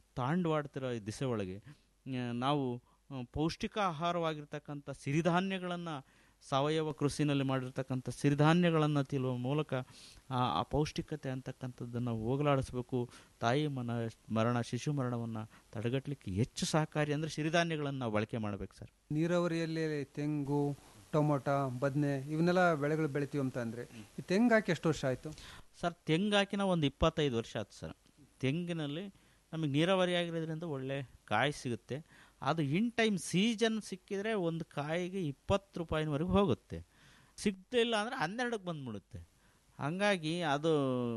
ತಾಂಡವಾಡ್ತಿರೋ ಈ ದಿಸೆ ಒಳಗೆ ಆ, ನಾವು ಆ, ಪೌಷ್ಟಿಕ ಆಹಾರವಾಗಿರ್ತಕ್ಕಂಥ ಸಿರಿಧಾನ್ಯಗಳನ್ನು ಸಾವಯವ ಕೃಷಿನಲ್ಲಿ ಮಾಡಿರ್ತಕ್ಕಂಥ ಸಿರಿಧಾನ್ಯಗಳನ್ನು ತಿನ್ನುವ ಮೂಲಕ ಆ ಆ ಪೌಷ್ಟಿಕತೆ ಅಂತಕ್ಕಂಥದ್ದನ್ನು ಹೋಗಲಾಡಿಸ್ಬೇಕು ತಾಯಿ ಮನ ಮರಣ ಶಿಶು ಮರಣವನ್ನು ತಡೆಗಟ್ಟಲಿಕ್ಕೆ ಹೆಚ್ಚು ಸಹಕಾರಿ ಅಂದರೆ ಸಿರಿಧಾನ್ಯಗಳನ್ನು ನಾವು ಬಳಕೆ ಮಾಡಬೇಕು ಸರ್ ನೀರಾವರಿಯಲ್ಲಿ ತೆಂಗು ಟೊಮೊಟೊ ಬದನೆ ಇವನ್ನೆಲ್ಲ ಬೆಳೆಗಳು ಬೆಳಿತೀವಿ ಅಂತ ಅಂದರೆ ಈ ತೆಂಗು ಹಾಕಿ ಎಷ್ಟು ವರ್ಷ ಆಯಿತು ಸರ್ ತೆಂಗು ಹಾಕಿನ ಒಂದು ಇಪ್ಪತ್ತೈದು ವರ್ಷ ಆಯ್ತು ಸರ್ ತೆಂಗಿನಲ್ಲಿ ನಮಗೆ ನೀರಾವರಿ ಆಗಿರೋದ್ರಿಂದ ಒಳ್ಳೆ ಕಾಯಿ ಸಿಗುತ್ತೆ ಅದು ಇನ್ ಟೈಮ್ ಸೀಸನ್ ಸಿಕ್ಕಿದ್ರೆ ಒಂದು ಕಾಯಿಗೆ ಇಪ್ಪತ್ತು ರೂಪಾಯಿನವರೆಗೂ ಹೋಗುತ್ತೆ ಸಿಗ್ತಿಲ್ಲ ಅಂದರೆ ಹನ್ನೆರಡಕ್ಕೆ ಬಂದ್ಬಿಡುತ್ತೆ ಹಾಗಾಗಿ ಅದು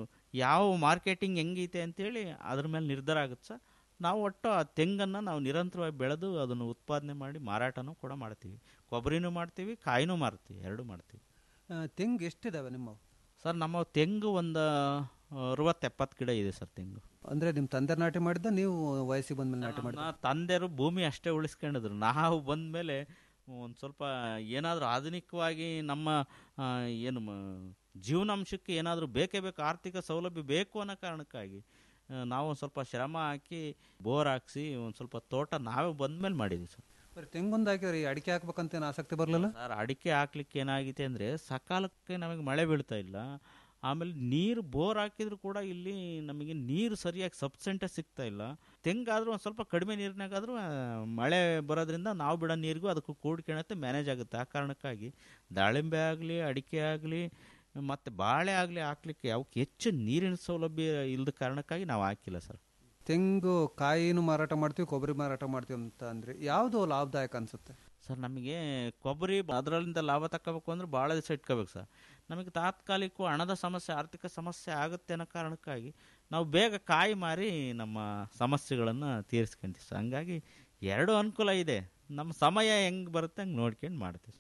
ಯಾವ ಮಾರ್ಕೆಟಿಂಗ್ ಹೆಂಗೈತೆ ಅಂತೇಳಿ ಅದ್ರ ಮೇಲೆ ನಿರ್ಧಾರ ಆಗುತ್ತೆ ಸರ್ ನಾವು ಒಟ್ಟು ಆ ತೆಂಗನ್ನು ನಾವು ನಿರಂತರವಾಗಿ ಬೆಳೆದು ಅದನ್ನು ಉತ್ಪಾದನೆ ಮಾಡಿ ಮಾರಾಟನೂ ಕೂಡ ಮಾಡ್ತೀವಿ ಕೊಬ್ಬರಿನೂ ಮಾಡ್ತೀವಿ ಕಾಯಿನೂ ಮಾರ್ತೀವಿ ಎರಡೂ ಮಾಡ್ತೀವಿ ಆ, ತೆಂಗು ಎಷ್ಟಿದಾವೆ ನಿಮ್ಮವು ಸರ್ ನಮ್ಮ ತೆಂಗು ಒಂದು ಅರವತ್ತು ಎಪ್ಪತ್ತು ಗಿಡ ಇದೆ ಸರ್ ತೆಂಗು ಅಂದರೆ ನಿಮ್ಮ ತಂದೆ ನಾಟಿ ಮಾಡಿದ್ದ ನೀವು ವಯಸ್ಸಿಗೆ ಬಂದ್ಮೇಲೆ ನಾಟಿ ಮಾಡಿದ ನಾ ತಂದೆಯರು ಭೂಮಿ ಅಷ್ಟೇ ಉಳಿಸ್ಕೊಂಡಿದ್ರು ನಾವು ಬಂದ ಮೇಲೆ ಒಂದು ಸ್ವಲ್ಪ ಏನಾದರೂ ಆಧುನಿಕವಾಗಿ ನಮ್ಮ ಆ, ಏನು ಮ- ಜೀವನಾಂಶಕ್ಕೆ ಏನಾದರೂ ಬೇಕೇ ಬೇಕು ಆರ್ಥಿಕ ಸೌಲಭ್ಯ ಬೇಕು ಅನ್ನೋ ಕಾರಣಕ್ಕಾಗಿ ಆ, ನಾವು ಒಂದು ಸ್ವಲ್ಪ ಶ್ರಮ ಹಾಕಿ ಬೋರ್ ಹಾಕ್ಸಿ ಒಂದು ಸ್ವಲ್ಪ ತೋಟ ನಾವೇ ಬಂದ್ಮೇಲೆ ಮಾಡಿದ್ವಿ ಸರ್ ಬರೀ ತೆಂಗೊಂದು ಹಾಕಿದ್ರೆ ಈ ಅಡಿಕೆ ಹಾಕ್ಬೇಕಂತ ಏನು ಆಸಕ್ತಿ ಬರಲಿಲ್ಲ ಸರ್ ಅಡಿಕೆ ಹಾಕ್ಲಿಕ್ಕೆ ಏನಾಗಿದೆ ಅಂದರೆ ಸಕಾಲಕ್ಕೆ ನಮಗೆ ಮಳೆ ಬೀಳ್ತಾ ಇಲ್ಲ ಆಮೇಲೆ ನೀರು ಬೋರ್ ಹಾಕಿದ್ರು ಕೂಡ ಇಲ್ಲಿ ನಮಗೆ ನೀರು ಸರಿಯಾಗಿ ಸಬ್ಸೆಂಟೇ ಸಿಗ್ತಾ ಇಲ್ಲ ತೆಂಗಾದ್ರೂ ಒಂದು ಸ್ವಲ್ಪ ಕಡಿಮೆ ನೀರಿನಾಗಾದ್ರೂ ಆ, ಮಳೆ ಬರೋದ್ರಿಂದ ನಾವು ಬಿಡೋ ನೀರಿಗೂ ಅದಕ್ಕೂ ಕೂಡ್ಕೊಳತ್ತೆ ಮ್ಯಾನೇಜ್ ಆಗುತ್ತೆ ಆ ಕಾರಣಕ್ಕಾಗಿ ದಾಳಿಂಬೆ ಆಗಲಿ ಅಡಿಕೆ ಆಗಲಿ ಮತ್ತು ಬಾಳೆ ಆಗಲಿ ಹಾಕ್ಲಿಕ್ಕೆ ಅವಕ್ಕೆ ಹೆಚ್ಚು ನೀರಿನ ಸೌಲಭ್ಯ ಇಲ್ಲದ ಕಾರಣಕ್ಕಾಗಿ ನಾವು ಹಾಕಿಲ್ಲ ಸರ್ ತೆಂಗು ಕಾಯಿನೂ ಮಾರಾಟ ಮಾಡ್ತೀವಿ ಕೊಬ್ಬರಿ ಮಾರಾಟ ಮಾಡ್ತೀವಿ ಅಂತ ಅಂದರೆ ಯಾವುದು ಲಾಭದಾಯಕ ಅನಿಸುತ್ತೆ ಸರ್ ನಮಗೆ ಕೊಬ್ಬರಿ ಅದರಲ್ಲಿಂದ ಲಾಭ ತಗೋಬೇಕು ಅಂದ್ರೆ ಭಾಳ ದಿವಸ ಇಟ್ಕೋಬೇಕು ಸರ್ ನಮಗೆ ತಾತ್ಕಾಲಿಕ ಹಣದ ಸಮಸ್ಯೆ ಆರ್ಥಿಕ ಸಮಸ್ಯೆ ಆಗುತ್ತೆ ಅನ್ನೋ ಕಾರಣಕ್ಕಾಗಿ ನಾವು ಬೇಗ ಕಾಯಿ ಮಾರಿ ನಮ್ಮ ಸಮಸ್ಯೆಗಳನ್ನು ತೀರಿಸ್ಕೊಂತೀವಿ ಸರ್ ಹಂಗಾಗಿ ಎರಡು ಅನುಕೂಲ ಇದೆ ನಮ್ಮ ಸಮಯ ಹೆಂಗೆ ಬರುತ್ತೆ ಹಂಗೆ ನೋಡ್ಕೊಂಡು ಮಾಡ್ತೀವಿ ಸರ್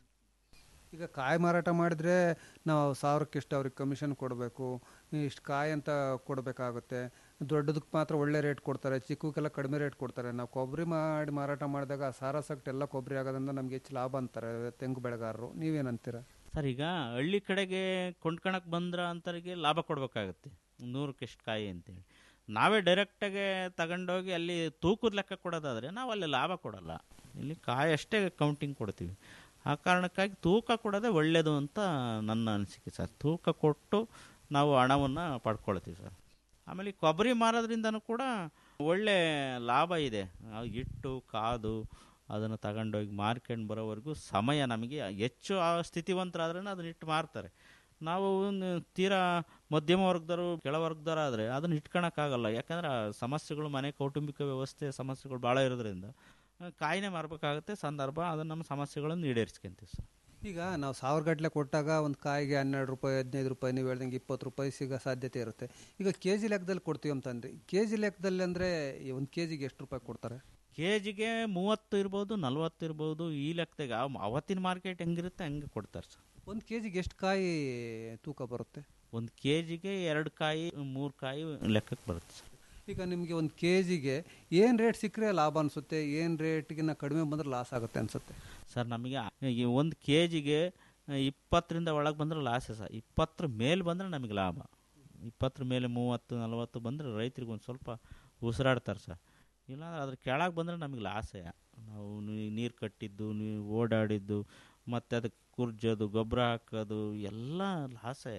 ಈಗ ಕಾಯಿ ಮಾರಾಟ ಮಾಡಿದ್ರೆ ನಾವು ಸಾವಿರಕ್ಕೆ ಇಷ್ಟು ಅವ್ರಿಗೆ ಕಮಿಷನ್ ಕೊಡಬೇಕು ಇಷ್ಟು ಕಾಯಿ ಅಂತ ಕೊಡಬೇಕಾಗುತ್ತೆ ದೊಡ್ಡದಕ್ಕೆ ಮಾತ್ರ ಒಳ್ಳೆ ರೇಟ್ ಕೊಡ್ತಾರೆ ಚಿಕ್ಕಕ್ಕೆಲ್ಲ ಕಡಿಮೆ ರೇಟ್ ಕೊಡ್ತಾರೆ ನಾವು ಕೊಬ್ಬರಿ ಮಾಡಿ ಮಾರಾಟ ಮಾಡಿದಾಗ ಸಾರಸಕ್ಟ್ ಎಲ್ಲ ಕೊಬ್ಬರಿ ಆಗೋದ್ರಿಂದ ನಮ್ಗೆ ಹೆಚ್ಚು ಲಾಭ ಅಂತಾರೆ ತೆಂಗು ಬೆಳೆಗಾರರು ನೀವೇನಂತೀರ ಸರ್ ಈಗ ಹಳ್ಳಿ ಕಡೆಗೆ ಕೊಂಡ್ಕೊಳಕ್ಕೆ ಬಂದ್ರ ಅಂತರಿಗೆ ಲಾಭ ಕೊಡಬೇಕಾಗತ್ತೆ ನೂರಕ್ಕೆ ಎಷ್ಟು ಕಾಯಿ ಅಂತೇಳಿ ನಾವೇ ಡೈರೆಕ್ಟಾಗಿ ತಗೊಂಡೋಗಿ ಅಲ್ಲಿ ತೂಕದ ಲೆಕ್ಕ ಕೊಡೋದಾದರೆ ನಾವು ಅಲ್ಲಿ ಲಾಭ ಕೊಡಲ್ಲ ಇಲ್ಲಿ ಕಾಯಿ ಅಷ್ಟೇ ಕೌಂಟಿಂಗ್ ಕೊಡ್ತೀವಿ ಆ ಕಾರಣಕ್ಕಾಗಿ ತೂಕ ಕೊಡೋದೇ ಒಳ್ಳೆಯದು ಅಂತ ನನ್ನ ಅನಿಸಿಕೆ ಸರ್ ತೂಕ ಕೊಟ್ಟು ನಾವು ಹಣವನ್ನು ಪಡ್ಕೊಳ್ತೀವಿ ಸರ್ ಆಮೇಲೆ ಈ ಕೊಬ್ಬರಿ ಮಾರೋದ್ರಿಂದನೂ ಕೂಡ ಒಳ್ಳೆ ಲಾಭ ಇದೆ ಆ ಇಟ್ಟು ಕಾದು ಅದನ್ನು ತಗೊಂಡೋಗಿ ಮಾರ್ಕೊಂಡು ಬರೋವರೆಗೂ ಸಮಯ ನಮಗೆ ಹೆಚ್ಚು ಆ ಸ್ಥಿತಿವಂತರಾದ್ರೆ ಅದನ್ನ ಇಟ್ಟು ಮಾರ್ತಾರೆ ನಾವು ಒಂದು ತೀರಾ ಮಧ್ಯಮ ವರ್ಗದವರು ಕೆಳ ವರ್ಗದವರಾದರೆ ಅದನ್ನು ಇಟ್ಕೊಳಕ್ಕಾಗಲ್ಲ ಯಾಕಂದ್ರೆ ಆ ಸಮಸ್ಯೆಗಳು ಮನೆ ಕೌಟುಂಬಿಕ ವ್ಯವಸ್ಥೆ ಸಮಸ್ಯೆಗಳು ಭಾಳ ಇರೋದ್ರಿಂದ ಆ, ಕಾಯಿನೇ ಮಾರಬೇಕಾಗುತ್ತೆ ಸಂದರ್ಭ ಅದನ್ನು ನಮ್ಮ ಸಮಸ್ಯೆಗಳನ್ನು ಈಡೇರಿಸ್ಕೊಂತೀವಿ ಸರ್ ಈಗ ನಾವು ಸಾವಿರ ಗಟ್ಟಲೆ ಕೊಟ್ಟಾಗ ಒಂದು ಕಾಯಿಗೆ ಹನ್ನೆರಡು ರೂಪಾಯಿ ಹದಿನೈದು ರೂಪಾಯಿ ನೀವು ಹೇಳ್ದಂಗೆ ಇಪ್ಪತ್ತು ರೂಪಾಯಿ ಸಿಗೋ ಸಾಧ್ಯತೆ ಇರುತ್ತೆ ಈಗ ಕೆ ಜಿ ಲೆಕ್ಕದಲ್ಲಿ ಕೊಡ್ತೀವಿ ಅಂತಂದ್ರೆ ಕೆ ಜಿ ಲೆಕ್ಕದಲ್ಲಿ ಅಂದರೆ ಒಂದು ಕೆ ಜಿಗೆ ಎಷ್ಟು ರೂಪಾಯಿ ಕೊಡ್ತಾರೆ ಕೆ ಜಿಗೆ ಮೂವತ್ತು ಇರ್ಬೋದು ನಲ್ವತ್ತು ಇರ್ಬೋದು ಈ ಲೆಕ್ಕದಾಗ ಅವ್- ಅವತ್ತಿನ ಮಾರ್ಕೆಟ್ ಹೆಂಗಿರುತ್ತೆ ಹಂಗೆ ಕೊಡ್ತಾರೆ ಸರ್ ಒಂದು ಕೆ ಜಿಗೆ ಎಷ್ಟು ಕಾಯಿ ತೂಕ ಬರುತ್ತೆ ಒಂದು ಕೆ ಜಿಗೆ ಎರಡು ಕಾಯಿ ಮೂರು ಕಾಯಿ ಲೆಕ್ಕಕ್ಕೆ ಬರುತ್ತೆ ಸರ್ ಈಗ ನಿಮಗೆ ಒಂದು ಕೆ ಜಿಗೆ ಏನು ರೇಟ್ ಸಿಕ್ಕರೆ ಲಾಭ ಅನಿಸುತ್ತೆ ಏನು ರೇಟ್ಗಿನ್ನ ಕಡಿಮೆ ಬಂದರೆ ಲಾಸ್ ಆಗುತ್ತೆ ಅನಿಸುತ್ತೆ ಸರ್ ನಮಗೆ ಈ ಒಂದು ಕೆ ಜಿಗೆ ಇಪ್ಪತ್ತರಿಂದ ಒಳಗೆ ಬಂದರೆ ಲಾಸೇ ಸರ್ ಇಪ್ಪತ್ತರ ಮೇಲೆ ಬಂದರೆ ನಮಗೆ ಲಾಭ ಇಪ್ಪತ್ತರ ಮೇಲೆ ಮೂವತ್ತು ನಲವತ್ತು ಬಂದರೆ ರೈತರಿಗೆ ಒಂದು ಸ್ವಲ್ಪ ಉಸಿರಾಡ್ತಾರೆ ಸರ್ ಇಲ್ಲಾಂದ್ರೆ ಅದ್ರ ಕೆಳಗೆ ಬಂದರೆ ನಮಗೆ ಲಾಸೇ ನಾವು ನೀರು ಕಟ್ಟಿದ್ದು ನೀವು ಓಡಾಡಿದ್ದು ಮತ್ತು ಅದಕ್ಕೆ ಕುರ್ಜೋದು ಗೊಬ್ಬರ ಹಾಕೋದು ಎಲ್ಲ ಲಾಸೇ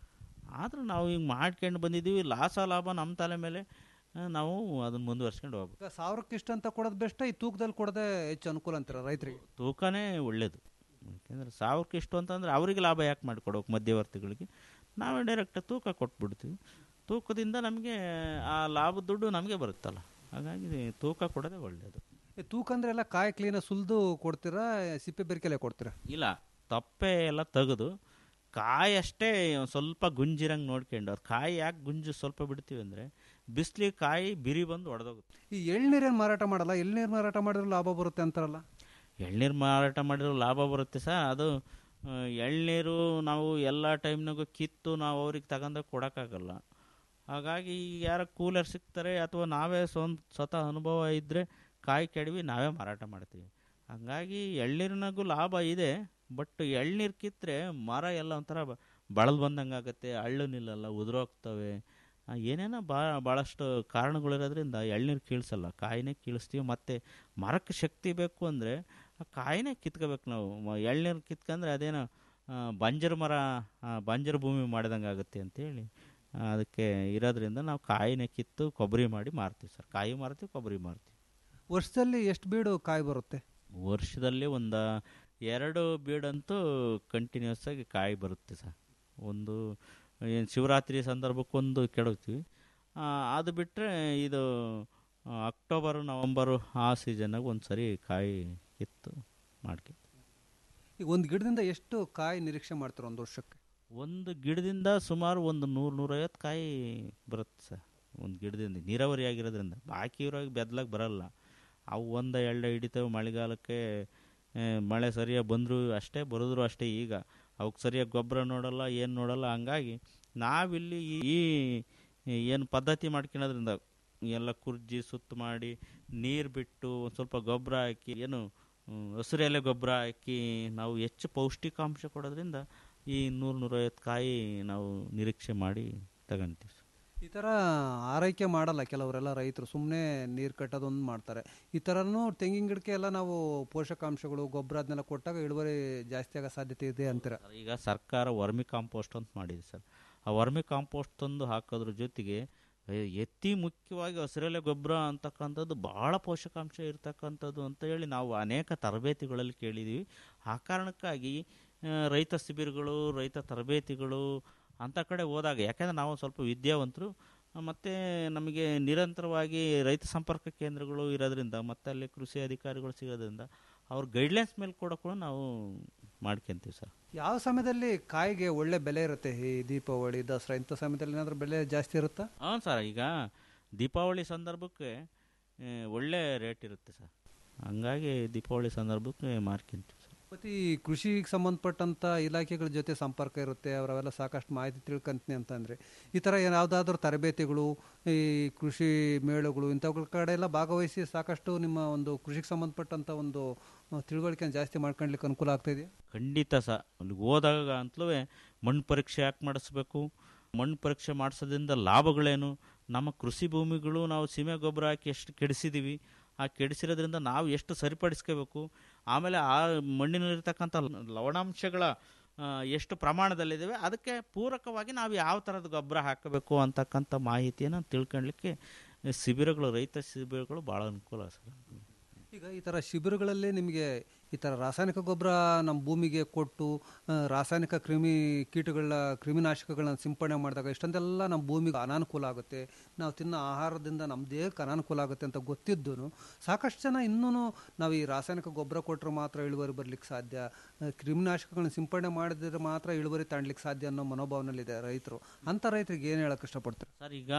ಆದರೂ ನಾವು ಹಿಂಗೆ ಮಾಡ್ಕೊಂಡು ಬಂದಿದ್ದೀವಿ ಲಾಸ ಲಾಭ ನಮ್ಮ ತಲೆ ಮೇಲೆ ಆ, ನಾವು ಅದನ್ನು ಮುಂದುವರ್ಸ್ಕೊಂಡು ಹೋಗ್ಬೇಕು ಈಗ ಸಾವಿರಕ್ಕೆ ಇಷ್ಟು ಅಂತ ಕೊಡೋದು ಬೆಸ್ಟ್ ಈ ತೂಕದಲ್ಲಿ ಕೊಡೋದೇ ಹೆಚ್ಚು ಅನುಕೂಲ ಅಂತೀರ ರೈತರಿಗೆ ತೂಕನೇ ಒಳ್ಳೇದು ಯಾಕೆಂದರೆ ಸಾವಿರಕ್ಕೆ ಇಷ್ಟು ಅಂತಂದರೆ ಅವರಿಗೆ ಲಾಭ ಯಾಕೆ ಮಾಡಿಕೊಡೋಕೆ ಮಧ್ಯವರ್ತಿಗಳಿಗೆ ನಾವೇ ಡೈರೆಕ್ಟ್ ತೂಕ ಕೊಟ್ಬಿಡ್ತೀವಿ ತೂಕದಿಂದ ನಮಗೆ ಆ ಲಾಭದ ದುಡ್ಡು ನಮಗೆ ಬರುತ್ತಲ್ಲ ಹಾಗಾಗಿ ತೂಕ ಕೊಡೋದೇ ಒಳ್ಳೆಯದು ಈ ತೂಕ ಅಂದ್ರೆ ಎಲ್ಲ ಕಾಯಿ ಕ್ಲೀನಾಗಿ ಸುಲಿದು ಕೊಡ್ತೀರಾ ಸಿಪ್ಪೆ ಬೆರಿಕೆಲೆ ಕೊಡ್ತೀರಾ ಇಲ್ಲ ತಪ್ಪೆ ಎಲ್ಲ ತೆಗೆದು ಕಾಯಿ ಅಷ್ಟೇ ಒಂದ್ ಸ್ವಲ್ಪ ಗುಂಜಿರಂಗೆ ನೋಡ್ಕೊಂಡು ಅದು ಕಾಯಿ ಯಾಕೆ ಗುಂಜು ಸ್ವಲ್ಪ ಬಿಡ್ತೀವಿ ಅಂದರೆ ಬಿಸಿಲಿಗೆ ಕಾಯಿ ಬಿರಿ ಬಂದು ಒಡೆದೋಗುತ್ತೆ ಈ ಎಳ್ನೀರೇನು ಮಾರಾಟ ಮಾಡಲ್ಲ ಎಳ್ನೀರು ಮಾರಾಟ ಮಾಡಿದ್ರೆ ಲಾಭ ಬರುತ್ತೆ ಅಂತಾರಲ್ಲ ಎಳ್ನೀರು ಮಾರಾಟ ಮಾಡಿರೋ ಲಾಭ ಬರುತ್ತೆ ಸರ್ ಅದು ಆ, ಎಳ್ನೀರು ನಾವು ಎಲ್ಲ ಟೈಮ್ನಾಗೂ ಕಿತ್ತು ನಾವು ಅವ್ರಿಗೆ ತಗೊಂಡೋಗಿ ಕೊಡೋಕ್ಕಾಗಲ್ಲ ಹಾಗಾಗಿ ಯಾರ ಕೂಲರ್ ಸಿಗ್ತಾರೆ ಅಥವಾ ನಾವೇ ಸ್ವಂತ ಸ್ವತಃ ಅನುಭವ ಇದ್ದರೆ ಕಾಯಿ ಕೆಡವಿ ನಾವೇ ಮಾರಾಟ ಮಾಡ್ತೀವಿ ಹಂಗಾಗಿ ಎಳ್ನೀರಿನಾಗೂ ಲಾಭ ಇದೆ ಬಟ್ ಎಳ್ನೀರು ಕಿತ್ತರೆ ಮರ ಎಲ್ಲ ಒಂಥರ ಬಳಲ್ ಬಂದಂಗೆ ಆಗುತ್ತೆ ಹಳ್ಳು ನಿಲ್ಲಲ್ಲ ಉದುರೋಗ್ತವೆ ಆ, ಏನೇನೋ ಭಾಳ ಭಾಳಷ್ಟು ಕಾರಣಗಳಿರೋದ್ರಿಂದ ಎಳ್ನೀರು ಕೀಳ್ಸಲ್ಲ ಕಾಯಿನೇ ಕೀಳಿಸ್ತೀವಿ ಮತ್ತು ಮರಕ್ಕೆ ಶಕ್ತಿ ಬೇಕು ಅಂದರೆ ಆ ಕಾಯಿನೇ ಕಿತ್ಕೋಬೇಕು ನಾವು ಮ- ಎಳ್ನೀರು ಕಿತ್ಕೊಂಡ್ರೆ ಅದೇನೋ ಆ, ಬಂಜರು ಮರ ಆ, ಬಂಜರು ಭೂಮಿ ಮಾಡಿದಂಗೆ ಆಗುತ್ತೆ ಅಂತೇಳಿ ಆ, ಅದಕ್ಕೆ ಇರೋದ್ರಿಂದ ನಾವು ಕಾಯಿನೇ ಕಿತ್ತು ಕೊಬ್ಬರಿ ಮಾಡಿ ಮಾರ್ತೀವಿ ಸರ್ ಕಾಯಿ ಮಾರ್ತೀವಿ ಕೊಬ್ಬರಿ ಮಾರ್ತೀವಿ ವರ್ಷದಲ್ಲಿ ಎಷ್ಟು ಬೀಡು ಕಾಯಿ ಬರುತ್ತೆ ವರ್ಷದಲ್ಲಿ ಒಂದು ಎರಡು ಬೀಡಂತೂ ಕಂಟಿನ್ಯೂಸ್ ಆಗಿ ಕಾಯಿ ಬರುತ್ತೆ ಸರ್ ಒಂದು ಏನು ಶಿವರಾತ್ರಿ ಸಂದರ್ಭಕ್ಕೊಂದು ಕೆಡವ್ತೀವಿ ಆ, ಅದು ಬಿಟ್ಟರೆ ಇದು ಆ, ಅಕ್ಟೋಬರು ನವಂಬರು ಆ ಸೀಸನ್ನಾಗ ಒಂದು ಸರಿ ಕಾಯಿ ಕಿತ್ತು ಮಾಡ್ಕೊ ಈಗ ಒಂದು ಗಿಡದಿಂದ ಎಷ್ಟು ಕಾಯಿ ನಿರೀಕ್ಷೆ ಮಾಡ್ತಾರೆ ಒಂದು ವರ್ಷಕ್ಕೆ ಒಂದು ಗಿಡದಿಂದ ಸುಮಾರು ಒಂದು ನೂರು ನೂರೈವತ್ತು ಕಾಯಿ ಬರುತ್ತೆ ಸರ್ ಒಂದು ಗಿಡದಿಂದ ನೀರಾವರಿ ಆಗಿರೋದ್ರಿಂದ ಬಾಕಿ ಇರೋಗಿ ಬೆದ್ಲಾಗ ಬರಲ್ಲ ಅವು ಒಂದು ಎಳ್ಳೆ ಹಿಡಿತವೆ ಮಳೆಗಾಲಕ್ಕೆ ಆ, ಮಳೆ ಸರಿಯಾಗಿ ಬಂದರೂ ಅಷ್ಟೇ ಬರೋದ್ರು ಅಷ್ಟೇ ಈಗ ಅವಕ್ಕೆ ಸರಿಯಾಗಿ ಗೊಬ್ಬರ ನೋಡಲ್ಲ ಏನು ನೋಡಲ್ಲ ಹಂಗಾಗಿ ನಾವಿಲ್ಲಿ ಈ ಏನು ಪದ್ಧತಿ ಮಾಡ್ಕೊಳೋದ್ರಿಂದ ಎಲ್ಲ ಕುರ್ಜಿ ಸುತ್ತು ಮಾಡಿ ನೀರು ಬಿಟ್ಟು ಒಂದು ಸ್ವಲ್ಪ ಗೊಬ್ಬರ ಹಾಕಿ ಏನು ಹ್ಮ್, ಹಸಿರು ಎಲೆ ಗೊಬ್ಬರ ಹಾಕಿ ನಾವು ಹೆಚ್ಚು ಪೌಷ್ಟಿಕಾಂಶ ಕೊಡೋದ್ರಿಂದ ಈ ನೂರು ನೂರೈವತ್ತು ಕಾಯಿ ನಾವು ನಿರೀಕ್ಷೆ ಮಾಡಿ ತಗೊಂತೀವಿ ಸರ್. ಈ ಥರ ಆರೈಕೆ ಮಾಡಲ್ಲ ಕೆಲವರೆಲ್ಲ ರೈತರು ಸುಮ್ಮನೆ ನೀರು ಕಟ್ಟೋದೊಂದು ಮಾಡ್ತಾರೆ ಈ ಥರನೂ ತೆಂಗಿನ ಗಿಡಕ್ಕೆ ಎಲ್ಲ ನಾವು ಪೋಷಕಾಂಶಗಳು ಗೊಬ್ಬರ ಅದನ್ನೆಲ್ಲ ಕೊಟ್ಟಾಗ ಇಳುವರಿ ಜಾಸ್ತಿ ಆಗೋ ಸಾಧ್ಯತೆ ಇದೆ ಅಂತೀರ ಈಗ ಸರ್ಕಾರ ವರ್ಮಿ ಕಾಂಪೋಸ್ಟ್ ಅಂತ ಮಾಡಿದೆ ಸರ್ ಆ ವರ್ಮಿ ಕಾಂಪೋಸ್ಟ್ ತಂದು ಹಾಕೋದ್ರ ಜೊತೆಗೆ ಎ- ಎತ್ತಿ ಮುಖ್ಯವಾಗಿ ಹಸಿರೆಲೆ ಗೊಬ್ಬರ ಅಂತಕ್ಕಂಥದ್ದು ಭಾಳ ಪೋಷಕಾಂಶ ಇರ್ತಕ್ಕಂಥದ್ದು ಅಂತ ಹೇಳಿ ನಾವು ಅನೇಕ ತರಬೇತಿಗಳಲ್ಲಿ ಕೇಳಿದ್ದೀವಿ ಆ ಕಾರಣಕ್ಕಾಗಿ ಆ, ರೈತ ಶಿಬಿರಗಳು ರೈತ ತರಬೇತಿಗಳು ಅಂಥ ಕಡೆ ಹೋದಾಗ ಯಾಕೆಂದರೆ ನಾವು ಸ್ವಲ್ಪ ವಿದ್ಯಾವಂತರು ಮತ್ತು ನಮಗೆ ನಿರಂತರವಾಗಿ ರೈತ ಸಂಪರ್ಕ ಕೇಂದ್ರಗಳು ಇರೋದ್ರಿಂದ ಮತ್ತು ಅಲ್ಲಿ ಕೃಷಿ ಅಧಿಕಾರಿಗಳು ಸಿಗೋದ್ರಿಂದ ಅವ್ರ ಗೈಡ್ಲೈನ್ಸ್ ಮೇಲೆ ಕೂಡ ಕೂಡ ನಾವು ಮಾಡ್ಕೊಂತೀವಿ ಸರ್ ಯಾವ ಸಮಯದಲ್ಲಿ ಕಾಯಿಗೆ ಒಳ್ಳೆ ಬೆಲೆ ಇರುತ್ತೆ ಈ ದೀಪಾವಳಿ ದಸರಾ ಇಂಥ ಸಮಯದಲ್ಲಿ ಏನಾದರೂ ಬೆಲೆ ಜಾಸ್ತಿ ಇರುತ್ತಾ ಹಾಂ ಸರ್ ಈಗ ದೀಪಾವಳಿ ಸಂದರ್ಭಕ್ಕೆ ಆ, ಒಳ್ಳೆ ರೇಟ್ ಇರುತ್ತೆ ಸರ್ ಹಂಗಾಗಿ ದೀಪಾವಳಿ ಸಂದರ್ಭಕ್ಕೆ ಮಾರ್ಕೊಂತೀವಿ ಸರ್ ಮತ್ತು ಈ ಕೃಷಿಗೆ ಸಂಬಂಧಪಟ್ಟಂಥ ಇಲಾಖೆಗಳ ಜೊತೆ ಸಂಪರ್ಕ ಇರುತ್ತೆ ಅವರೆಲ್ಲ ಸಾಕಷ್ಟು ಮಾಹಿತಿ ತಿಳ್ಕೊಂತೀನಿ ಅಂತಂದರೆ ಈ ಥರ ಯಾವುದಾದ್ರೂ ತರಬೇತಿಗಳು ಈ ಕೃಷಿ ಮೇಳಗಳು ಇಂಥವುಗಳ ಕಡೆ ಎಲ್ಲ ಭಾಗವಹಿಸಿ ಸಾಕಷ್ಟು ನಿಮ್ಮ ಒಂದು ಕೃಷಿಗೆ ಸಂಬಂಧಪಟ್ಟಂಥ ಒಂದು ಆ, ತಿಳುವಳಿಕೆನ ಜಾಸ್ತಿ ಮಾಡ್ಕೊಳ್ಲಿಕ್ಕೆ ಅನುಕೂಲ ಆಗ್ತಾ ಇದೆಯಾ ಖಂಡಿತ ಸಹ ಅಲ್ಲಿಗೆ ಹೋದಾಗ ಅಂತಲೂ ಮಣ್ಣು ಪರೀಕ್ಷೆ ಯಾಕೆ ಮಾಡಿಸ್ಬೇಕು ಮಣ್ಣು ಪರೀಕ್ಷೆ ಮಾಡಿಸೋದ್ರಿಂದ ಲಾಭಗಳೇನು ನಮ್ಮ ಕೃಷಿ ಭೂಮಿಗಳು ನಾವು ಸೀಮೆ ಗೊಬ್ಬರ ಹಾಕಿ ಎಷ್ಟು ಕೆಡಿಸಿದ್ದೀವಿ ಆ ಕೆಡಿಸಿರೋದ್ರಿಂದ ನಾವು ಎಷ್ಟು ಸರಿಪಡಿಸ್ಕೋಬೇಕು ಆಮೇಲೆ ಆ ಮಣ್ಣಿನಲ್ಲಿರ್ತಕ್ಕಂಥ ಲವಣಾಂಶಗಳ ಆ, ಎಷ್ಟು ಪ್ರಮಾಣದಲ್ಲಿದ್ದಾವೆ ಅದಕ್ಕೆ ಪೂರಕವಾಗಿ ನಾವು ಯಾವ ಥರದ ಗೊಬ್ಬರ ಹಾಕಬೇಕು ಅಂತಕ್ಕಂಥ ಮಾಹಿತಿಯನ್ನು ತಿಳ್ಕೊಳ್ಳಿಕ್ಕೆ ಶಿಬಿರಗಳು ರೈತ ಶಿಬಿರಗಳು ಭಾಳ ಅನುಕೂಲ ಸರ್ ಈಗ ಈ ಥರ ಶಿಬಿರಗಳಲ್ಲಿ ನಿಮಗೆ ಈ ಥರ ರಾಸಾಯನಿಕ ಗೊಬ್ಬರ ನಮ್ಮ ಭೂಮಿಗೆ ಕೊಟ್ಟು ಆ, ರಾಸಾಯನಿಕ ಕ್ರಿಮಿ ಕೀಟಗಳ ಕ್ರಿಮಿನಾಶಕಗಳನ್ನ ಸಿಂಪಡಣೆ ಮಾಡಿದಾಗ ಇಷ್ಟೊಂದೆಲ್ಲ ನಮ್ಮ ಭೂಮಿಗೆ ಅನಾನುಕೂಲ ಆಗುತ್ತೆ ನಾವು ತಿನ್ನೋ ಆಹಾರದಿಂದ ನಮ್ಮ ದೇಹಕ್ಕೆ ಅನಾನುಕೂಲ ಆಗುತ್ತೆ ಅಂತ ಗೊತ್ತಿದ್ದು ಸಾಕಷ್ಟು ಜನ ಇನ್ನೂ ನಾವು ಈ ರಾಸಾಯನಿಕ ಗೊಬ್ಬರ ಕೊಟ್ಟರೆ ಮಾತ್ರ ಇಳುವರಿ ಬರ್ಲಿಕ್ಕೆ ಸಾಧ್ಯ ಆ, ಕ್ರಿಮಿನಾಶಕಗಳನ್ನ ಸಿಂಪಡಣೆ ಮಾಡಿದ್ರೆ ಮಾತ್ರ ಇಳುವರಿ ತಾಣ್ಲಿಕ್ಕೆ ಸಾಧ್ಯ ಅನ್ನೋ ಮನೋಭಾವನಲ್ಲಿದೆ ರೈತರು ಅಂಥ ರೈತರಿಗೆ ಏನು ಹೇಳಕ್ಕೆ ಇಷ್ಟಪಡ್ತಾರೆ ಸರ್ ಈಗ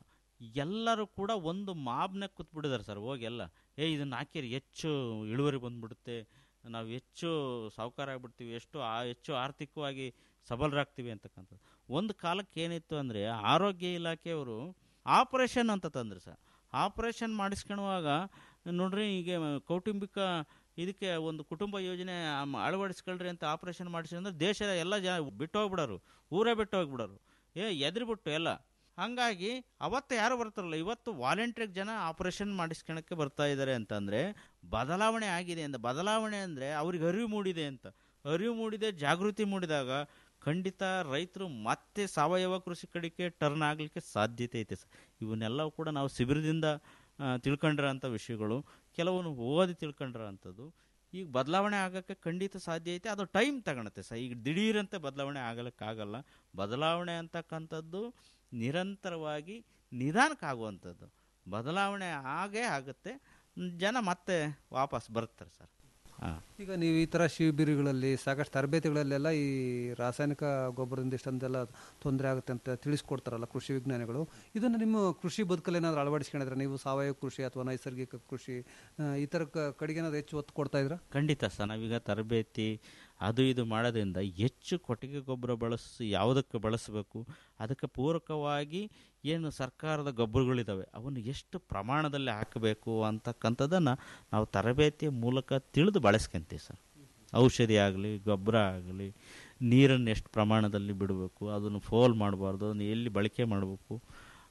ಎಲ್ಲರೂ ಕೂಡ ಒಂದು ಮಾಬ್ನೆ ಕೂತ್ಬಿಟ್ಟಿದ್ದಾರೆ ಸರ್ ಹೋಗಿ ಎಲ್ಲ ಏ ಇದನ್ನ ಹಾಕಿರಿ ಹೆಚ್ಚು ಇಳುವರಿ ಬಂದ್ಬಿಡುತ್ತೆ ನಾವು ಹೆಚ್ಚು ಸಾಹುಕಾರ ಆಗ್ಬಿಡ್ತೀವಿ ಎಷ್ಟು ಆ ಹೆಚ್ಚು ಆರ್ಥಿಕವಾಗಿ ಸಬಲರಾಗ್ತೀವಿ ಅಂತಕ್ಕಂಥದ್ದು ಒಂದು ಕಾಲಕ್ಕೆ ಏನಿತ್ತು ಅಂದರೆ ಆರೋಗ್ಯ ಇಲಾಖೆಯವರು ಆಪರೇಷನ್ ಅಂತ ತಂದ್ರು ಸರ್ ಆಪರೇಷನ್ ಮಾಡಿಸ್ಕೊಳ್ಳುವಾಗ ನೋಡ್ರಿ ಈಗ ಕೌಟುಂಬಿಕ ಇದಕ್ಕೆ ಒಂದು ಕುಟುಂಬ ಯೋಜನೆ ಅಮ್- ಅಳವಡಿಸ್ಕೊಳ್ರಿ ಅಂತ ಆಪರೇಷನ್ ಮಾಡಿಸಿ ಅಂದ್ರೆ ದೇಶದ ಎಲ್ಲ ಜನ ಬಿಟ್ಟು ಹೋಗ್ಬಿಡೋರು ಊರೇ ಬಿಟ್ಟು ಹೋಗ್ಬಿಡೋರು ಏ ಎದ್ರಿಬಿಟ್ಟು ಎಲ್ಲ ಹಂಗಾಗಿ ಅವತ್ತು ಯಾರು ಬರ್ತಾರಲ್ಲ ಇವತ್ತು ವಾಲಂಟ್ರಿಗೆ ಜನ ಆಪರೇಷನ್ ಮಾಡಿಸ್ಕೊಳಕ್ಕೆ ಬರ್ತಾ ಇದ್ದಾರೆ ಅಂತಂದರೆ ಬದಲಾವಣೆ ಆಗಿದೆ ಅಂತ ಬದಲಾವಣೆ ಅಂದರೆ ಅವ್ರಿಗೆ ಅರಿವು ಮೂಡಿದೆ ಅಂತ ಅರಿವು ಮೂಡಿದೆ ಜಾಗೃತಿ ಮೂಡಿದಾಗ ಖಂಡಿತ ರೈತರು ಮತ್ತೆ ಸಾವಯವ ಕೃಷಿ ಕಡೆಗೆ ಟರ್ನ್ ಆಗಲಿಕ್ಕೆ ಸಾಧ್ಯತೆ ಐತೆ ಸರ್ ಇವನ್ನೆಲ್ಲವೂ ಕೂಡ ನಾವು ಶಿಬಿರದಿಂದ ಆ, ತಿಳ್ಕೊಂಡಿರೋಂಥ ವಿಷಯಗಳು ಕೆಲವನ್ನು ಓದಿ ತಿಳ್ಕೊಂಡಿರೋಂಥದ್ದು ಈಗ ಬದಲಾವಣೆ ಆಗೋಕ್ಕೆ ಖಂಡಿತ ಸಾಧ್ಯ ಐತೆ ಅದು ಟೈಮ್ ತಗೊಳುತ್ತೆ ಸರ್ ಈಗ ದಿಢೀರಂತೆ ಬದಲಾವಣೆ ಆಗಲಿಕ್ಕಾಗಲ್ಲ ಬದಲಾವಣೆ ಅಂತಕ್ಕಂಥದ್ದು ನಿರಂತರವಾಗಿ ನಿಧಾನಕ್ಕಾಗುವಂಥದ್ದು ಬದಲಾವಣೆ ಆಗೇ ಆಗುತ್ತೆ ಜನ ಮತ್ತೆ ವಾಪಸ್ ಬರ್ತಾರೆ ಸರ್ ಹಾಂ ಈಗ ನೀವು ಈ ಥರ ಶಿಬಿರಗಳಲ್ಲಿ ಸಾಕಷ್ಟು ತರಬೇತಿಗಳಲ್ಲೆಲ್ಲ ಈ ರಾಸಾಯನಿಕ ಗೊಬ್ಬರದಿಂದ ಇಷ್ಟೊಂದೆಲ್ಲ ತೊಂದರೆ ಆಗುತ್ತೆ ಅಂತ ತಿಳಿಸ್ಕೊಡ್ತಾರಲ್ಲ ಕೃಷಿ ವಿಜ್ಞಾನಿಗಳು ಇದನ್ನು ನಿಮ್ಮ ಕೃಷಿ ಬದುಕಲ್ಲಿ ಏನಾದರೂ ಅಳವಡಿಸ್ಕೊಂಡಿದ್ರೆ ನೀವು ಸಾವಯವ ಕೃಷಿ ಅಥವಾ ನೈಸರ್ಗಿಕ ಕೃಷಿ ಆ, ಈ ಥರ ಕ- ಕಡೆಗೆ ಏನಾದ್ರು ಹೆಚ್ಚು ಒತ್ತು ಕೊಡ್ತಾ ಇದ್ರ ಖಂಡಿತ ಸರ್ ನಾವೀಗ ತರಬೇತಿ ಅದು ಇದು ಮಾಡೋದ್ರಿಂದ ಹೆಚ್ಚು ಕೊಟ್ಟಿಗೆ ಗೊಬ್ಬರ ಬಳಸಿ ಯಾವುದಕ್ಕೆ ಬಳಸಬೇಕು ಅದಕ್ಕೆ ಪೂರಕವಾಗಿ ಏನು ಸರ್ಕಾರದ ಗೊಬ್ಬರಗಳಿದ್ದಾವೆ ಅವನ್ನು ಎಷ್ಟು ಪ್ರಮಾಣದಲ್ಲಿ ಹಾಕಬೇಕು ಅಂತಕ್ಕಂಥದ್ದನ್ನು ನಾವು ತರಬೇತಿಯ ಮೂಲಕ ತಿಳಿದು ಬಳಸ್ಕೊಂತೀವಿ ಸರ್ ಔಷಧಿ ಆಗಲಿ ಗೊಬ್ಬರ ಆಗಲಿ ನೀರನ್ನು ಎಷ್ಟು ಪ್ರಮಾಣದಲ್ಲಿ ಬಿಡಬೇಕು ಅದನ್ನು ಫೋಲ್ ಮಾಡಬಾರ್ದು ಅದನ್ನು ಎಲ್ಲಿ ಬಳಕೆ ಮಾಡಬೇಕು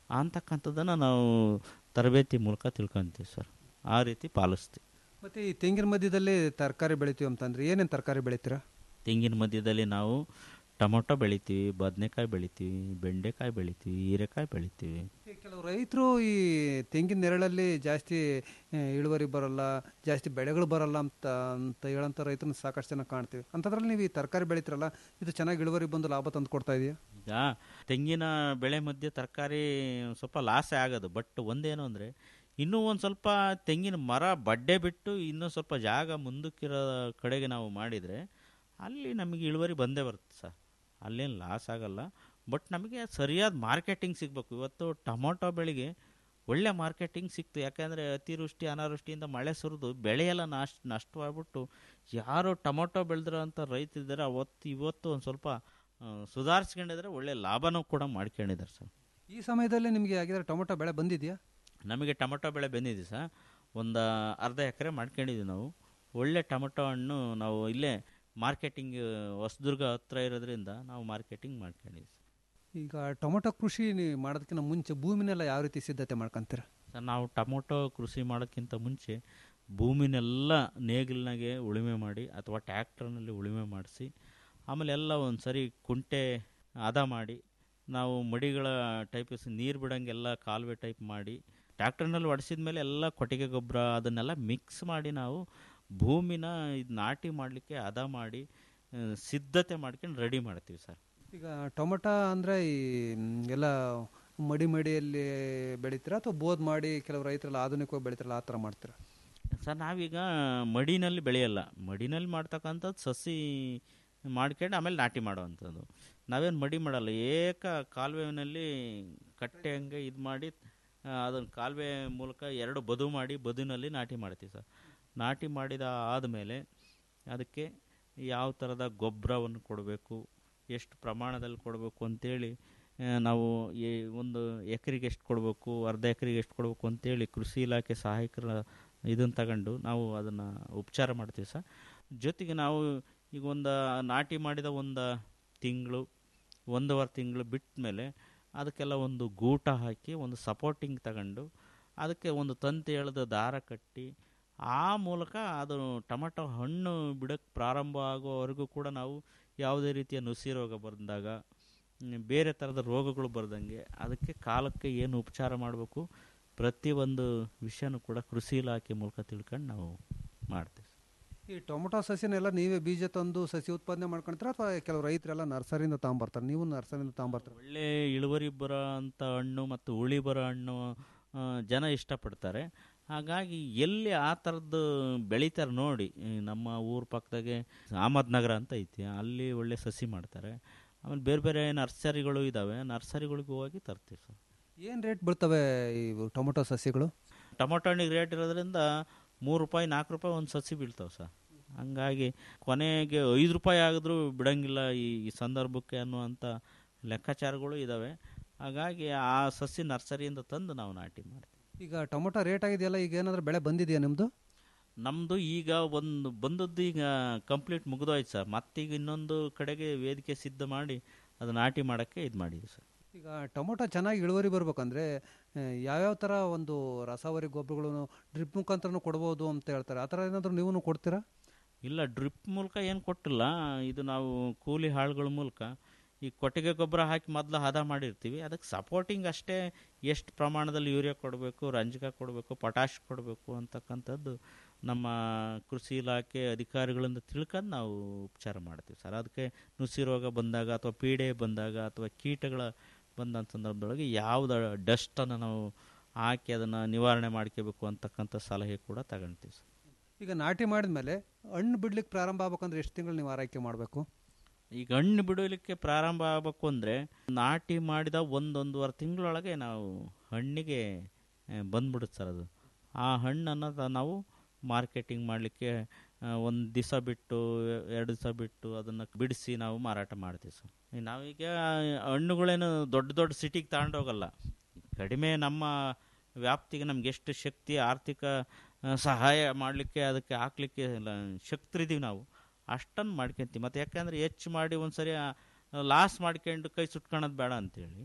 ಅಂತಕ್ಕಂಥದ್ದನ್ನು ನಾವು ತರಬೇತಿ ಮೂಲಕ ತಿಳ್ಕೊಂತೀವಿ ಸರ್ ಆ ರೀತಿ ಪಾಲಿಸ್ತೀವಿ ಮತ್ತು ಈ ತೆಂಗಿನ ಮಧ್ಯದಲ್ಲಿ ತರಕಾರಿ ಬೆಳಿತೀವಿ ಅಂತಂದ್ರೆ ಏನೇನು ತರಕಾರಿ ಬೆಳಿತೀರಾ ತೆಂಗಿನ ಮಧ್ಯದಲ್ಲಿ ನಾವು ಟೊಮೊಟೊ ಬೆಳಿತೀವಿ ಬದನೆಕಾಯಿ ಬೆಳಿತೀವಿ ಬೆಂಡೆಕಾಯಿ ಬೆಳಿತೀವಿ ಹೀರೆಕಾಯಿ ಬೆಳಿತೀವಿ ಈ ಕೆಲವು ರೈತರು ಈ ತೆಂಗಿನ ನೆರಳಲ್ಲಿ ಜಾಸ್ತಿ ಆ, ಇಳುವರಿ ಬರಲ್ಲ ಜಾಸ್ತಿ ಬೆಳೆಗಳು ಬರಲ್ಲ ಅಂತ ಅಂತ ಹೇಳಂತ ರೈತರನ್ನ ಸಾಕಷ್ಟು ಜನ ಕಾಣ್ತೀವಿ ಅಂಥದ್ರಲ್ಲಿ ನೀವು ಈ ತರಕಾರಿ ಬೆಳಿತೀರಲ್ಲ ಇದು ಚೆನ್ನಾಗಿ ಇಳುವರಿ ಬಂದು ಲಾಭ ತಂದು ಕೊಡ್ತಾ ಇದೆಯಾ ಈಗ ತೆಂಗಿನ ಬೆಳೆ ಮಧ್ಯೆ ತರಕಾರಿ ಸ್ವಲ್ಪ ಲಾಸೇ ಆಗೋದು ಬಟ್ ಒಂದೇನು ಅಂದರೆ ಇನ್ನೂ ಒಂದು ಸ್ವಲ್ಪ ತೆಂಗಿನ ಮರ ಬಡ್ಡೆ ಬಿಟ್ಟು ಇನ್ನೂ ಸ್ವಲ್ಪ ಜಾಗ ಮುಂದಕ್ಕಿರೋ ಕಡೆಗೆ ನಾವು ಮಾಡಿದರೆ ಅಲ್ಲಿ ನಮಗೆ ಇಳುವರಿ ಬಂದೇ ಬರುತ್ತೆ ಸರ್ ಅಲ್ಲೇನು ಲಾಸ್ ಆಗಲ್ಲ ಬಟ್ ನಮಗೆ ಸರಿಯಾದ ಮಾರ್ಕೆಟಿಂಗ್ ಸಿಗಬೇಕು ಇವತ್ತು ಟೊಮೊಟೊ ಬೆಳೆಗೆ ಒಳ್ಳೆ ಮಾರ್ಕೆಟಿಂಗ್ ಸಿಕ್ತು ಯಾಕೆಂದರೆ ಅತಿವೃಷ್ಟಿ ಅನಾವೃಷ್ಟಿಯಿಂದ ಮಳೆ ಸುರಿದು ಬೆಳೆಯೆಲ್ಲ ನಾಶ ನಷ್ಟವಾಗ್ಬಿಟ್ಟು ಯಾರು ಟೊಮೊಟೊ ಬೆಳೆದಿರೋ ಅಂಥ ರೈತರಿದ್ದಾರೆ ಅವತ್ತು ಇವತ್ತು ಒಂದು ಸ್ವಲ್ಪ ಆ, ಸುಧಾರಿಸ್ಕೊಂಡಿದ್ರೆ ಒಳ್ಳೆ ಲಾಭನೂ ಕೂಡ ಮಾಡ್ಕೊಂಡಿದ್ದಾರೆ ಸರ್ ಈ ಸಮಯದಲ್ಲಿ ನಿಮಗೆ ಆಗಿದ್ರೆ ಟೊಮೊಟೊ ಬೆಳೆ ಬಂದಿದೆಯಾ ನಮಗೆ ಟೊಮೊಟೊ ಬೆಳೆ ಬಂದಿದೆ ಸರ್ ಒಂದು ಅರ್ಧ ಎಕರೆ ಮಾಡ್ಕೊಂಡಿದ್ದೀವಿ ನಾವು ಒಳ್ಳೆ ಟೊಮೊಟೊ ಹಣ್ಣು ನಾವು ಇಲ್ಲೇ ಮಾರ್ಕೆಟಿಂಗ್ ಹೊಸದುರ್ಗ ಹತ್ರ ಇರೋದ್ರಿಂದ ನಾವು ಮಾರ್ಕೆಟಿಂಗ್ ಮಾಡ್ಕೊಂಡಿದ್ದೀವಿ ಈಗ ಟೊಮೊಟೊ ಕೃಷಿ ನೀವು ಮಾಡೋದಕ್ಕಿಂತ ಮುಂಚೆ ಭೂಮಿನೆಲ್ಲ ಯಾವ ರೀತಿ ಸಿದ್ಧತೆ ಮಾಡ್ಕೊಂತೀರ ಸರ್ ನಾವು ಟೊಮೊಟೊ ಕೃಷಿ ಮಾಡೋಕ್ಕಿಂತ ಮುಂಚೆ ಭೂಮಿನೆಲ್ಲ ನೇಗಿಲಿನಾಗೆ ಉಳುಮೆ ಮಾಡಿ ಅಥವಾ ಟ್ಯಾಕ್ಟರ್ನಲ್ಲಿ ಉಳುಮೆ ಮಾಡಿಸಿ ಆಮೇಲೆ ಎಲ್ಲ ಒಂದು ಸರಿ ಕುಂಟೆ ಹದ ಮಾಡಿ ನಾವು ಮಡಿಗಳ ಟೈಪ್ ನೀರು ಬಿಡಂಗೆಲ್ಲ ಕಾಲುವೆ ಟೈಪ್ ಮಾಡಿ ಟ್ಯಾಕ್ಟರ್ನಲ್ಲಿ ಒಡಿಸಿದ ಮೇಲೆ ಎಲ್ಲ ಕೊಟ್ಟಿಗೆ ಗೊಬ್ಬರ ಅದನ್ನೆಲ್ಲ ಮಿಕ್ಸ್ ಮಾಡಿ ನಾವು ಭೂಮಿನ ಇದು ನಾಟಿ ಮಾಡಲಿಕ್ಕೆ ಹದ ಮಾಡಿ ಆ, ಸಿದ್ಧತೆ ಮಾಡ್ಕೊಂಡು ರೆಡಿ ಮಾಡ್ತೀವಿ ಸರ್ ಈಗ ಟೊಮೊಟೊ ಅಂದರೆ ಈ ಮ್, ಎಲ್ಲ ಮಡಿ ಮಡಿಯಲ್ಲಿ ಬೆಳಿತೀರಾ ಅಥವಾ ಬೋದ್ ಮಾಡಿ ಕೆಲವು ರೈತರೆಲ್ಲ ಆಧುನಿಕವಾಗಿ ಬೆಳಿತಾರಲ್ಲ ಆ ಥರ ಮಾಡ್ತೀರಾ ಸರ್ ನಾವೀಗ ಮಡಿನಲ್ಲಿ ಬೆಳೆಯಲ್ಲ ಮಡಿನಲ್ಲಿ ಮಾಡ್ತಕ್ಕಂಥದ್ದು ಸಸಿ ಮಾಡ್ಕೊಂಡು ಆಮೇಲೆ ನಾಟಿ ಮಾಡುವಂಥದ್ದು ನಾವೇನು ಮಡಿ ಮಾಡಲ್ಲ ಏಕ ಕಾಲುವೆನಲ್ಲಿ ಕಟ್ಟೆ ಹಂಗೆ ಇದು ಮಾಡಿ ಅದನ್ನು ಕಾಲುವೆ ಮೂಲಕ ಎರಡು ಬದು ಮಾಡಿ ಬದುನಲ್ಲಿ ನಾಟಿ ಮಾಡ್ತೀವಿ ಸರ್ ನಾಟಿ ಮಾಡಿದ ಆದಮೇಲೆ ಅದಕ್ಕೆ ಯಾವ ಥರದ ಗೊಬ್ಬರವನ್ನು ಕೊಡಬೇಕು ಎಷ್ಟು ಪ್ರಮಾಣದಲ್ಲಿ ಕೊಡಬೇಕು ಅಂತೇಳಿ ಆ, ನಾವು ಈ ಒಂದು ಎಕರೆಗೆ ಎಷ್ಟು ಕೊಡಬೇಕು ಅರ್ಧ ಎಕರೆಗೆ ಎಷ್ಟು ಕೊಡಬೇಕು ಅಂತೇಳಿ ಕೃಷಿ ಇಲಾಖೆ ಸಹಾಯಕರ ಇದನ್ನು ತಗೊಂಡು ನಾವು ಅದನ್ನು ಉಪಚಾರ ಮಾಡ್ತೀವಿ ಸರ್ ಜೊತೆಗೆ ನಾವು ಈಗ ಒಂದು ನಾಟಿ ಮಾಡಿದ ಒಂದು ತಿಂಗಳು ಒಂದೂವರೆ ತಿಂಗಳು ಬಿಟ್ಟ ಮೇಲೆ ಅದಕ್ಕೆಲ್ಲ ಒಂದು ಗೂಟ ಹಾಕಿ ಒಂದು ಸಪೋರ್ಟಿಂಗ್ ತಗೊಂಡು ಅದಕ್ಕೆ ಒಂದು ತಂತಿ ಎಳೆದ ದಾರ ಕಟ್ಟಿ ಆ ಮೂಲಕ ಅದು ಟೊಮೆಟೊ ಹಣ್ಣು ಬಿಡಕ್ಕೆ ಪ್ರಾರಂಭ ಆಗೋವರೆಗೂ ಕೂಡ ನಾವು ಯಾವುದೇ ರೀತಿಯ ನುಸಿ ರೋಗ ಬಂದಾಗ ಮ್, ಬೇರೆ ಥರದ ರೋಗಗಳು ಬರ್ದಂಗೆ ಅದಕ್ಕೆ ಕಾಲಕ್ಕೆ ಏನು ಉಪಚಾರ ಮಾಡಬೇಕು ಪ್ರತಿಯೊಂದು ವಿಷಯನೂ ಕೂಡ ಕೃಷಿ ಇಲಾಖೆ ಮೂಲಕ ತಿಳ್ಕೊಂಡು ನಾವು ಮಾಡ್ತೀವಿ ಈ ಟೊಮೊಟೊ ಸಸಿನೆಲ್ಲ ನೀವೇ ಬೀಜ ತಂದು ಸಸಿ ಉತ್ಪಾದನೆ ಮಾಡ್ಕೊಂತೀರಾ ಅಥವಾ ಕೆಲವು ರೈತರೆಲ್ಲ ನರ್ಸರಿಯಿಂದ ತಗೊಂಬರ್ತಾರೆ ನೀವು ನರ್ಸರಿಯಿಂದ ತಗೊಂಬರ್ತಾರೆ ಒಳ್ಳೆ ಇಳುವರಿ ಬರೋ ಅಂಥ ಹಣ್ಣು ಮತ್ತು ಹುಳಿ ಬರೋ ಹಣ್ಣು ಆ, ಜನ ಇಷ್ಟಪಡ್ತಾರೆ ಹಾಗಾಗಿ ಎಲ್ಲಿ ಆ ಥರದ್ದು ಬೆಳಿತಾರೆ ನೋಡಿ ಈ ನಮ್ಮ ಊರ ಪಕ್ಕದಾಗೆ ಅಹಮದ್ ನಗರ ಅಂತ ಐತಿ ಅಲ್ಲಿ ಒಳ್ಳೆ ಸಸಿ ಮಾಡ್ತಾರೆ ಆಮೇಲೆ ಬೇರೆ ಬೇರೆ ನರ್ಸರಿಗಳು ಇದ್ದಾವೆ ನರ್ಸರಿಗಳಿಗೆ ಹೋಗಿ ತರ್ತೀವಿ ಸರ್ ಏನು ರೇಟ್ ಬೀಳ್ತವೆ ಈ ಟೊಮೊಟೊ ಸಸಿಗಳು ಟೊಮೊಟೊ ಹಣ್ಣಿಗೆ ರೇಟ್ ಇರೋದ್ರಿಂದ ಮೂರು ರೂಪಾಯಿ ನಾಲ್ಕು ರೂಪಾಯಿ ಒಂದು ಸಸಿ ಬೀಳ್ತಾವೆ ಸರ್ ಹಂಗಾಗಿ ಕೊನೆಗೆ ಐದು ರೂಪಾಯಿ ಆಗಿದ್ರೂ ಬಿಡಂಗಿಲ್ಲ ಈ ಈ ಸಂದರ್ಭಕ್ಕೆ ಅನ್ನುವಂಥ ಲೆಕ್ಕಾಚಾರಗಳು ಇದ್ದಾವೆ ಹಾಗಾಗಿ ಆ ಸಸಿ ನರ್ಸರಿಯಿಂದ ತಂದು ನಾವು ನಾಟಿ ಮಾಡ್ತೀವಿ ಈಗ ಟೊಮೊಟೊ ರೇಟ್ ಆಗಿದೆಯಲ್ಲ ಈಗ ಏನಾದರೂ ಬೆಳೆ ಬಂದಿದೆಯಾ ನಿಮ್ಮದು ನಮ್ಮದು ಈಗ ಒಂದು ಬಂದದ್ದು ಈಗ ಕಂಪ್ಲೀಟ್ ಮುಗಿದೋಯ್ತು ಸರ್ ಮತ್ತೀಗ ಇನ್ನೊಂದು ಕಡೆಗೆ ವೇದಿಕೆ ಸಿದ್ಧ ಮಾಡಿ ಅದು ನಾಟಿ ಮಾಡೋಕ್ಕೆ ಇದು ಮಾಡಿದ್ವಿ ಸರ್ ಈಗ ಟೊಮೊಟೊ ಚೆನ್ನಾಗಿ ಇಳುವರಿ ಬರ್ಬೇಕಂದ್ರೆ ಆ, ಯಾವ್ಯಾವ ಥರ ಒಂದು ರಸಾವರಿ ಗೊಬ್ಬರಗಳನ್ನು ಡ್ರಿಪ್ ಮುಖಾಂತರನೂ ಕೊಡ್ಬೋದು ಅಂತ ಹೇಳ್ತಾರೆ ಆ ಥರ ಏನಾದರೂ ನೀವು ಕೊಡ್ತೀರಾ ಇಲ್ಲ ಡ್ರಿಪ್ ಮೂಲಕ ಏನು ಕೊಟ್ಟಿಲ್ಲ ಇದು ನಾವು ಕೂಲಿ ಹಾಳುಗಳ ಮೂಲಕ ಈ ಕೊಟ್ಟಿಗೆ ಗೊಬ್ಬರ ಹಾಕಿ ಮೊದಲು ಹದ ಮಾಡಿರ್ತೀವಿ ಅದಕ್ಕೆ ಸಪೋರ್ಟಿಂಗ್ ಅಷ್ಟೇ ಎಷ್ಟು ಪ್ರಮಾಣದಲ್ಲಿ ಯೂರಿಯಾ ಕೊಡಬೇಕು ರಂಜಕ ಕೊಡಬೇಕು ಪೊಟ್ಯಾಶ್ ಕೊಡಬೇಕು ಅಂತಕ್ಕಂಥದ್ದು ನಮ್ಮ ಕೃಷಿ ಇಲಾಖೆ ಅಧಿಕಾರಿಗಳಿಂದ ತಿಳ್ಕೊಂಡು ನಾವು ಉಪಚಾರ ಮಾಡ್ತೀವಿ ಸರ್ ಅದಕ್ಕೆ ನುಸಿ ರೋಗ ಬಂದಾಗ ಅಥವಾ ಪೀಡೆ ಬಂದಾಗ ಅಥವಾ ಕೀಟಗಳ ಬಂದ ಸಂದರ್ಭದೊಳಗೆ ಯಾವ್ದು ಡಸ್ಟನ್ನು ನಾವು ಹಾಕಿ ಅದನ್ನು ನಿವಾರಣೆ ಮಾಡ್ಕೋಬೇಕು ಅಂತಕ್ಕಂಥ ಸಲಹೆ ಕೂಡ ತಗೊಳ್ತೀವಿ ಸರ್ ಈಗ ನಾಟಿ ಮಾಡಿದ್ಮೇಲೆ ಹಣ್ಣು ಬಿಡ್ಲಿಕ್ಕೆ ಪ್ರಾರಂಭ ಆಗ್ಬೇಕಂದ್ರೆ ಎಷ್ಟು ತಿಂಗಳು ನೀವು ಆರೈಕೆ ಮಾಡಬೇಕು ಈಗ ಹಣ್ಣು ಬಿಡಲಿಕ್ಕೆ ಪ್ರಾರಂಭ ಆಗಬೇಕು ಅಂದರೆ ನಾಟಿ ಮಾಡಿದ ಒಂದೊಂದುವರೆ ತಿಂಗಳೊಳಗೆ ನಾವು ಹಣ್ಣಿಗೆ ಆ, ಬಂದ್ಬಿಡುತ್ತೆ ಸರ್ ಅದು ಆ ಹಣ್ಣನ್ನು ತ- ನಾವು ಮಾರ್ಕೆಟಿಂಗ್ ಮಾಡಲಿಕ್ಕೆ ಒಂದು ದಿವಸ ಬಿಟ್ಟು ಎರಡು ದಿವಸ ಬಿಟ್ಟು ಅದನ್ನು ಬಿಡಿಸಿ ನಾವು ಮಾರಾಟ ಮಾಡ್ತೀವಿ ಸರ್ ಈ ನಾವೀಗ ಹಣ್ಣುಗಳೇನು ದೊಡ್ಡ ದೊಡ್ಡ ಸಿಟಿಗೆ ತಗೊಂಡೋಗಲ್ಲ ಕಡಿಮೆ ನಮ್ಮ ವ್ಯಾಪ್ತಿಗೆ ನಮ್ಗೆ ಎಷ್ಟು ಶಕ್ತಿ ಆರ್ಥಿಕ ಆ, ಸಹಾಯ ಮಾಡಲಿಕ್ಕೆ ಅದಕ್ಕೆ ಹಾಕ್ಲಿಕ್ಕೆ ಶಕ್ತರಿದ್ದೀವಿ ನಾವು ಅಷ್ಟನ್ನು ಮಾಡ್ಕೊಂತೀವಿ ಮತ್ತು ಯಾಕಂದರೆ ಹೆಚ್ಚು ಮಾಡಿ ಒಂದು ಸರಿ ಲಾಸ್ ಮಾಡ್ಕೊಂಡು ಕೈ ಸುಟ್ಕೊಳೋದು ಬೇಡ ಅಂತೇಳಿ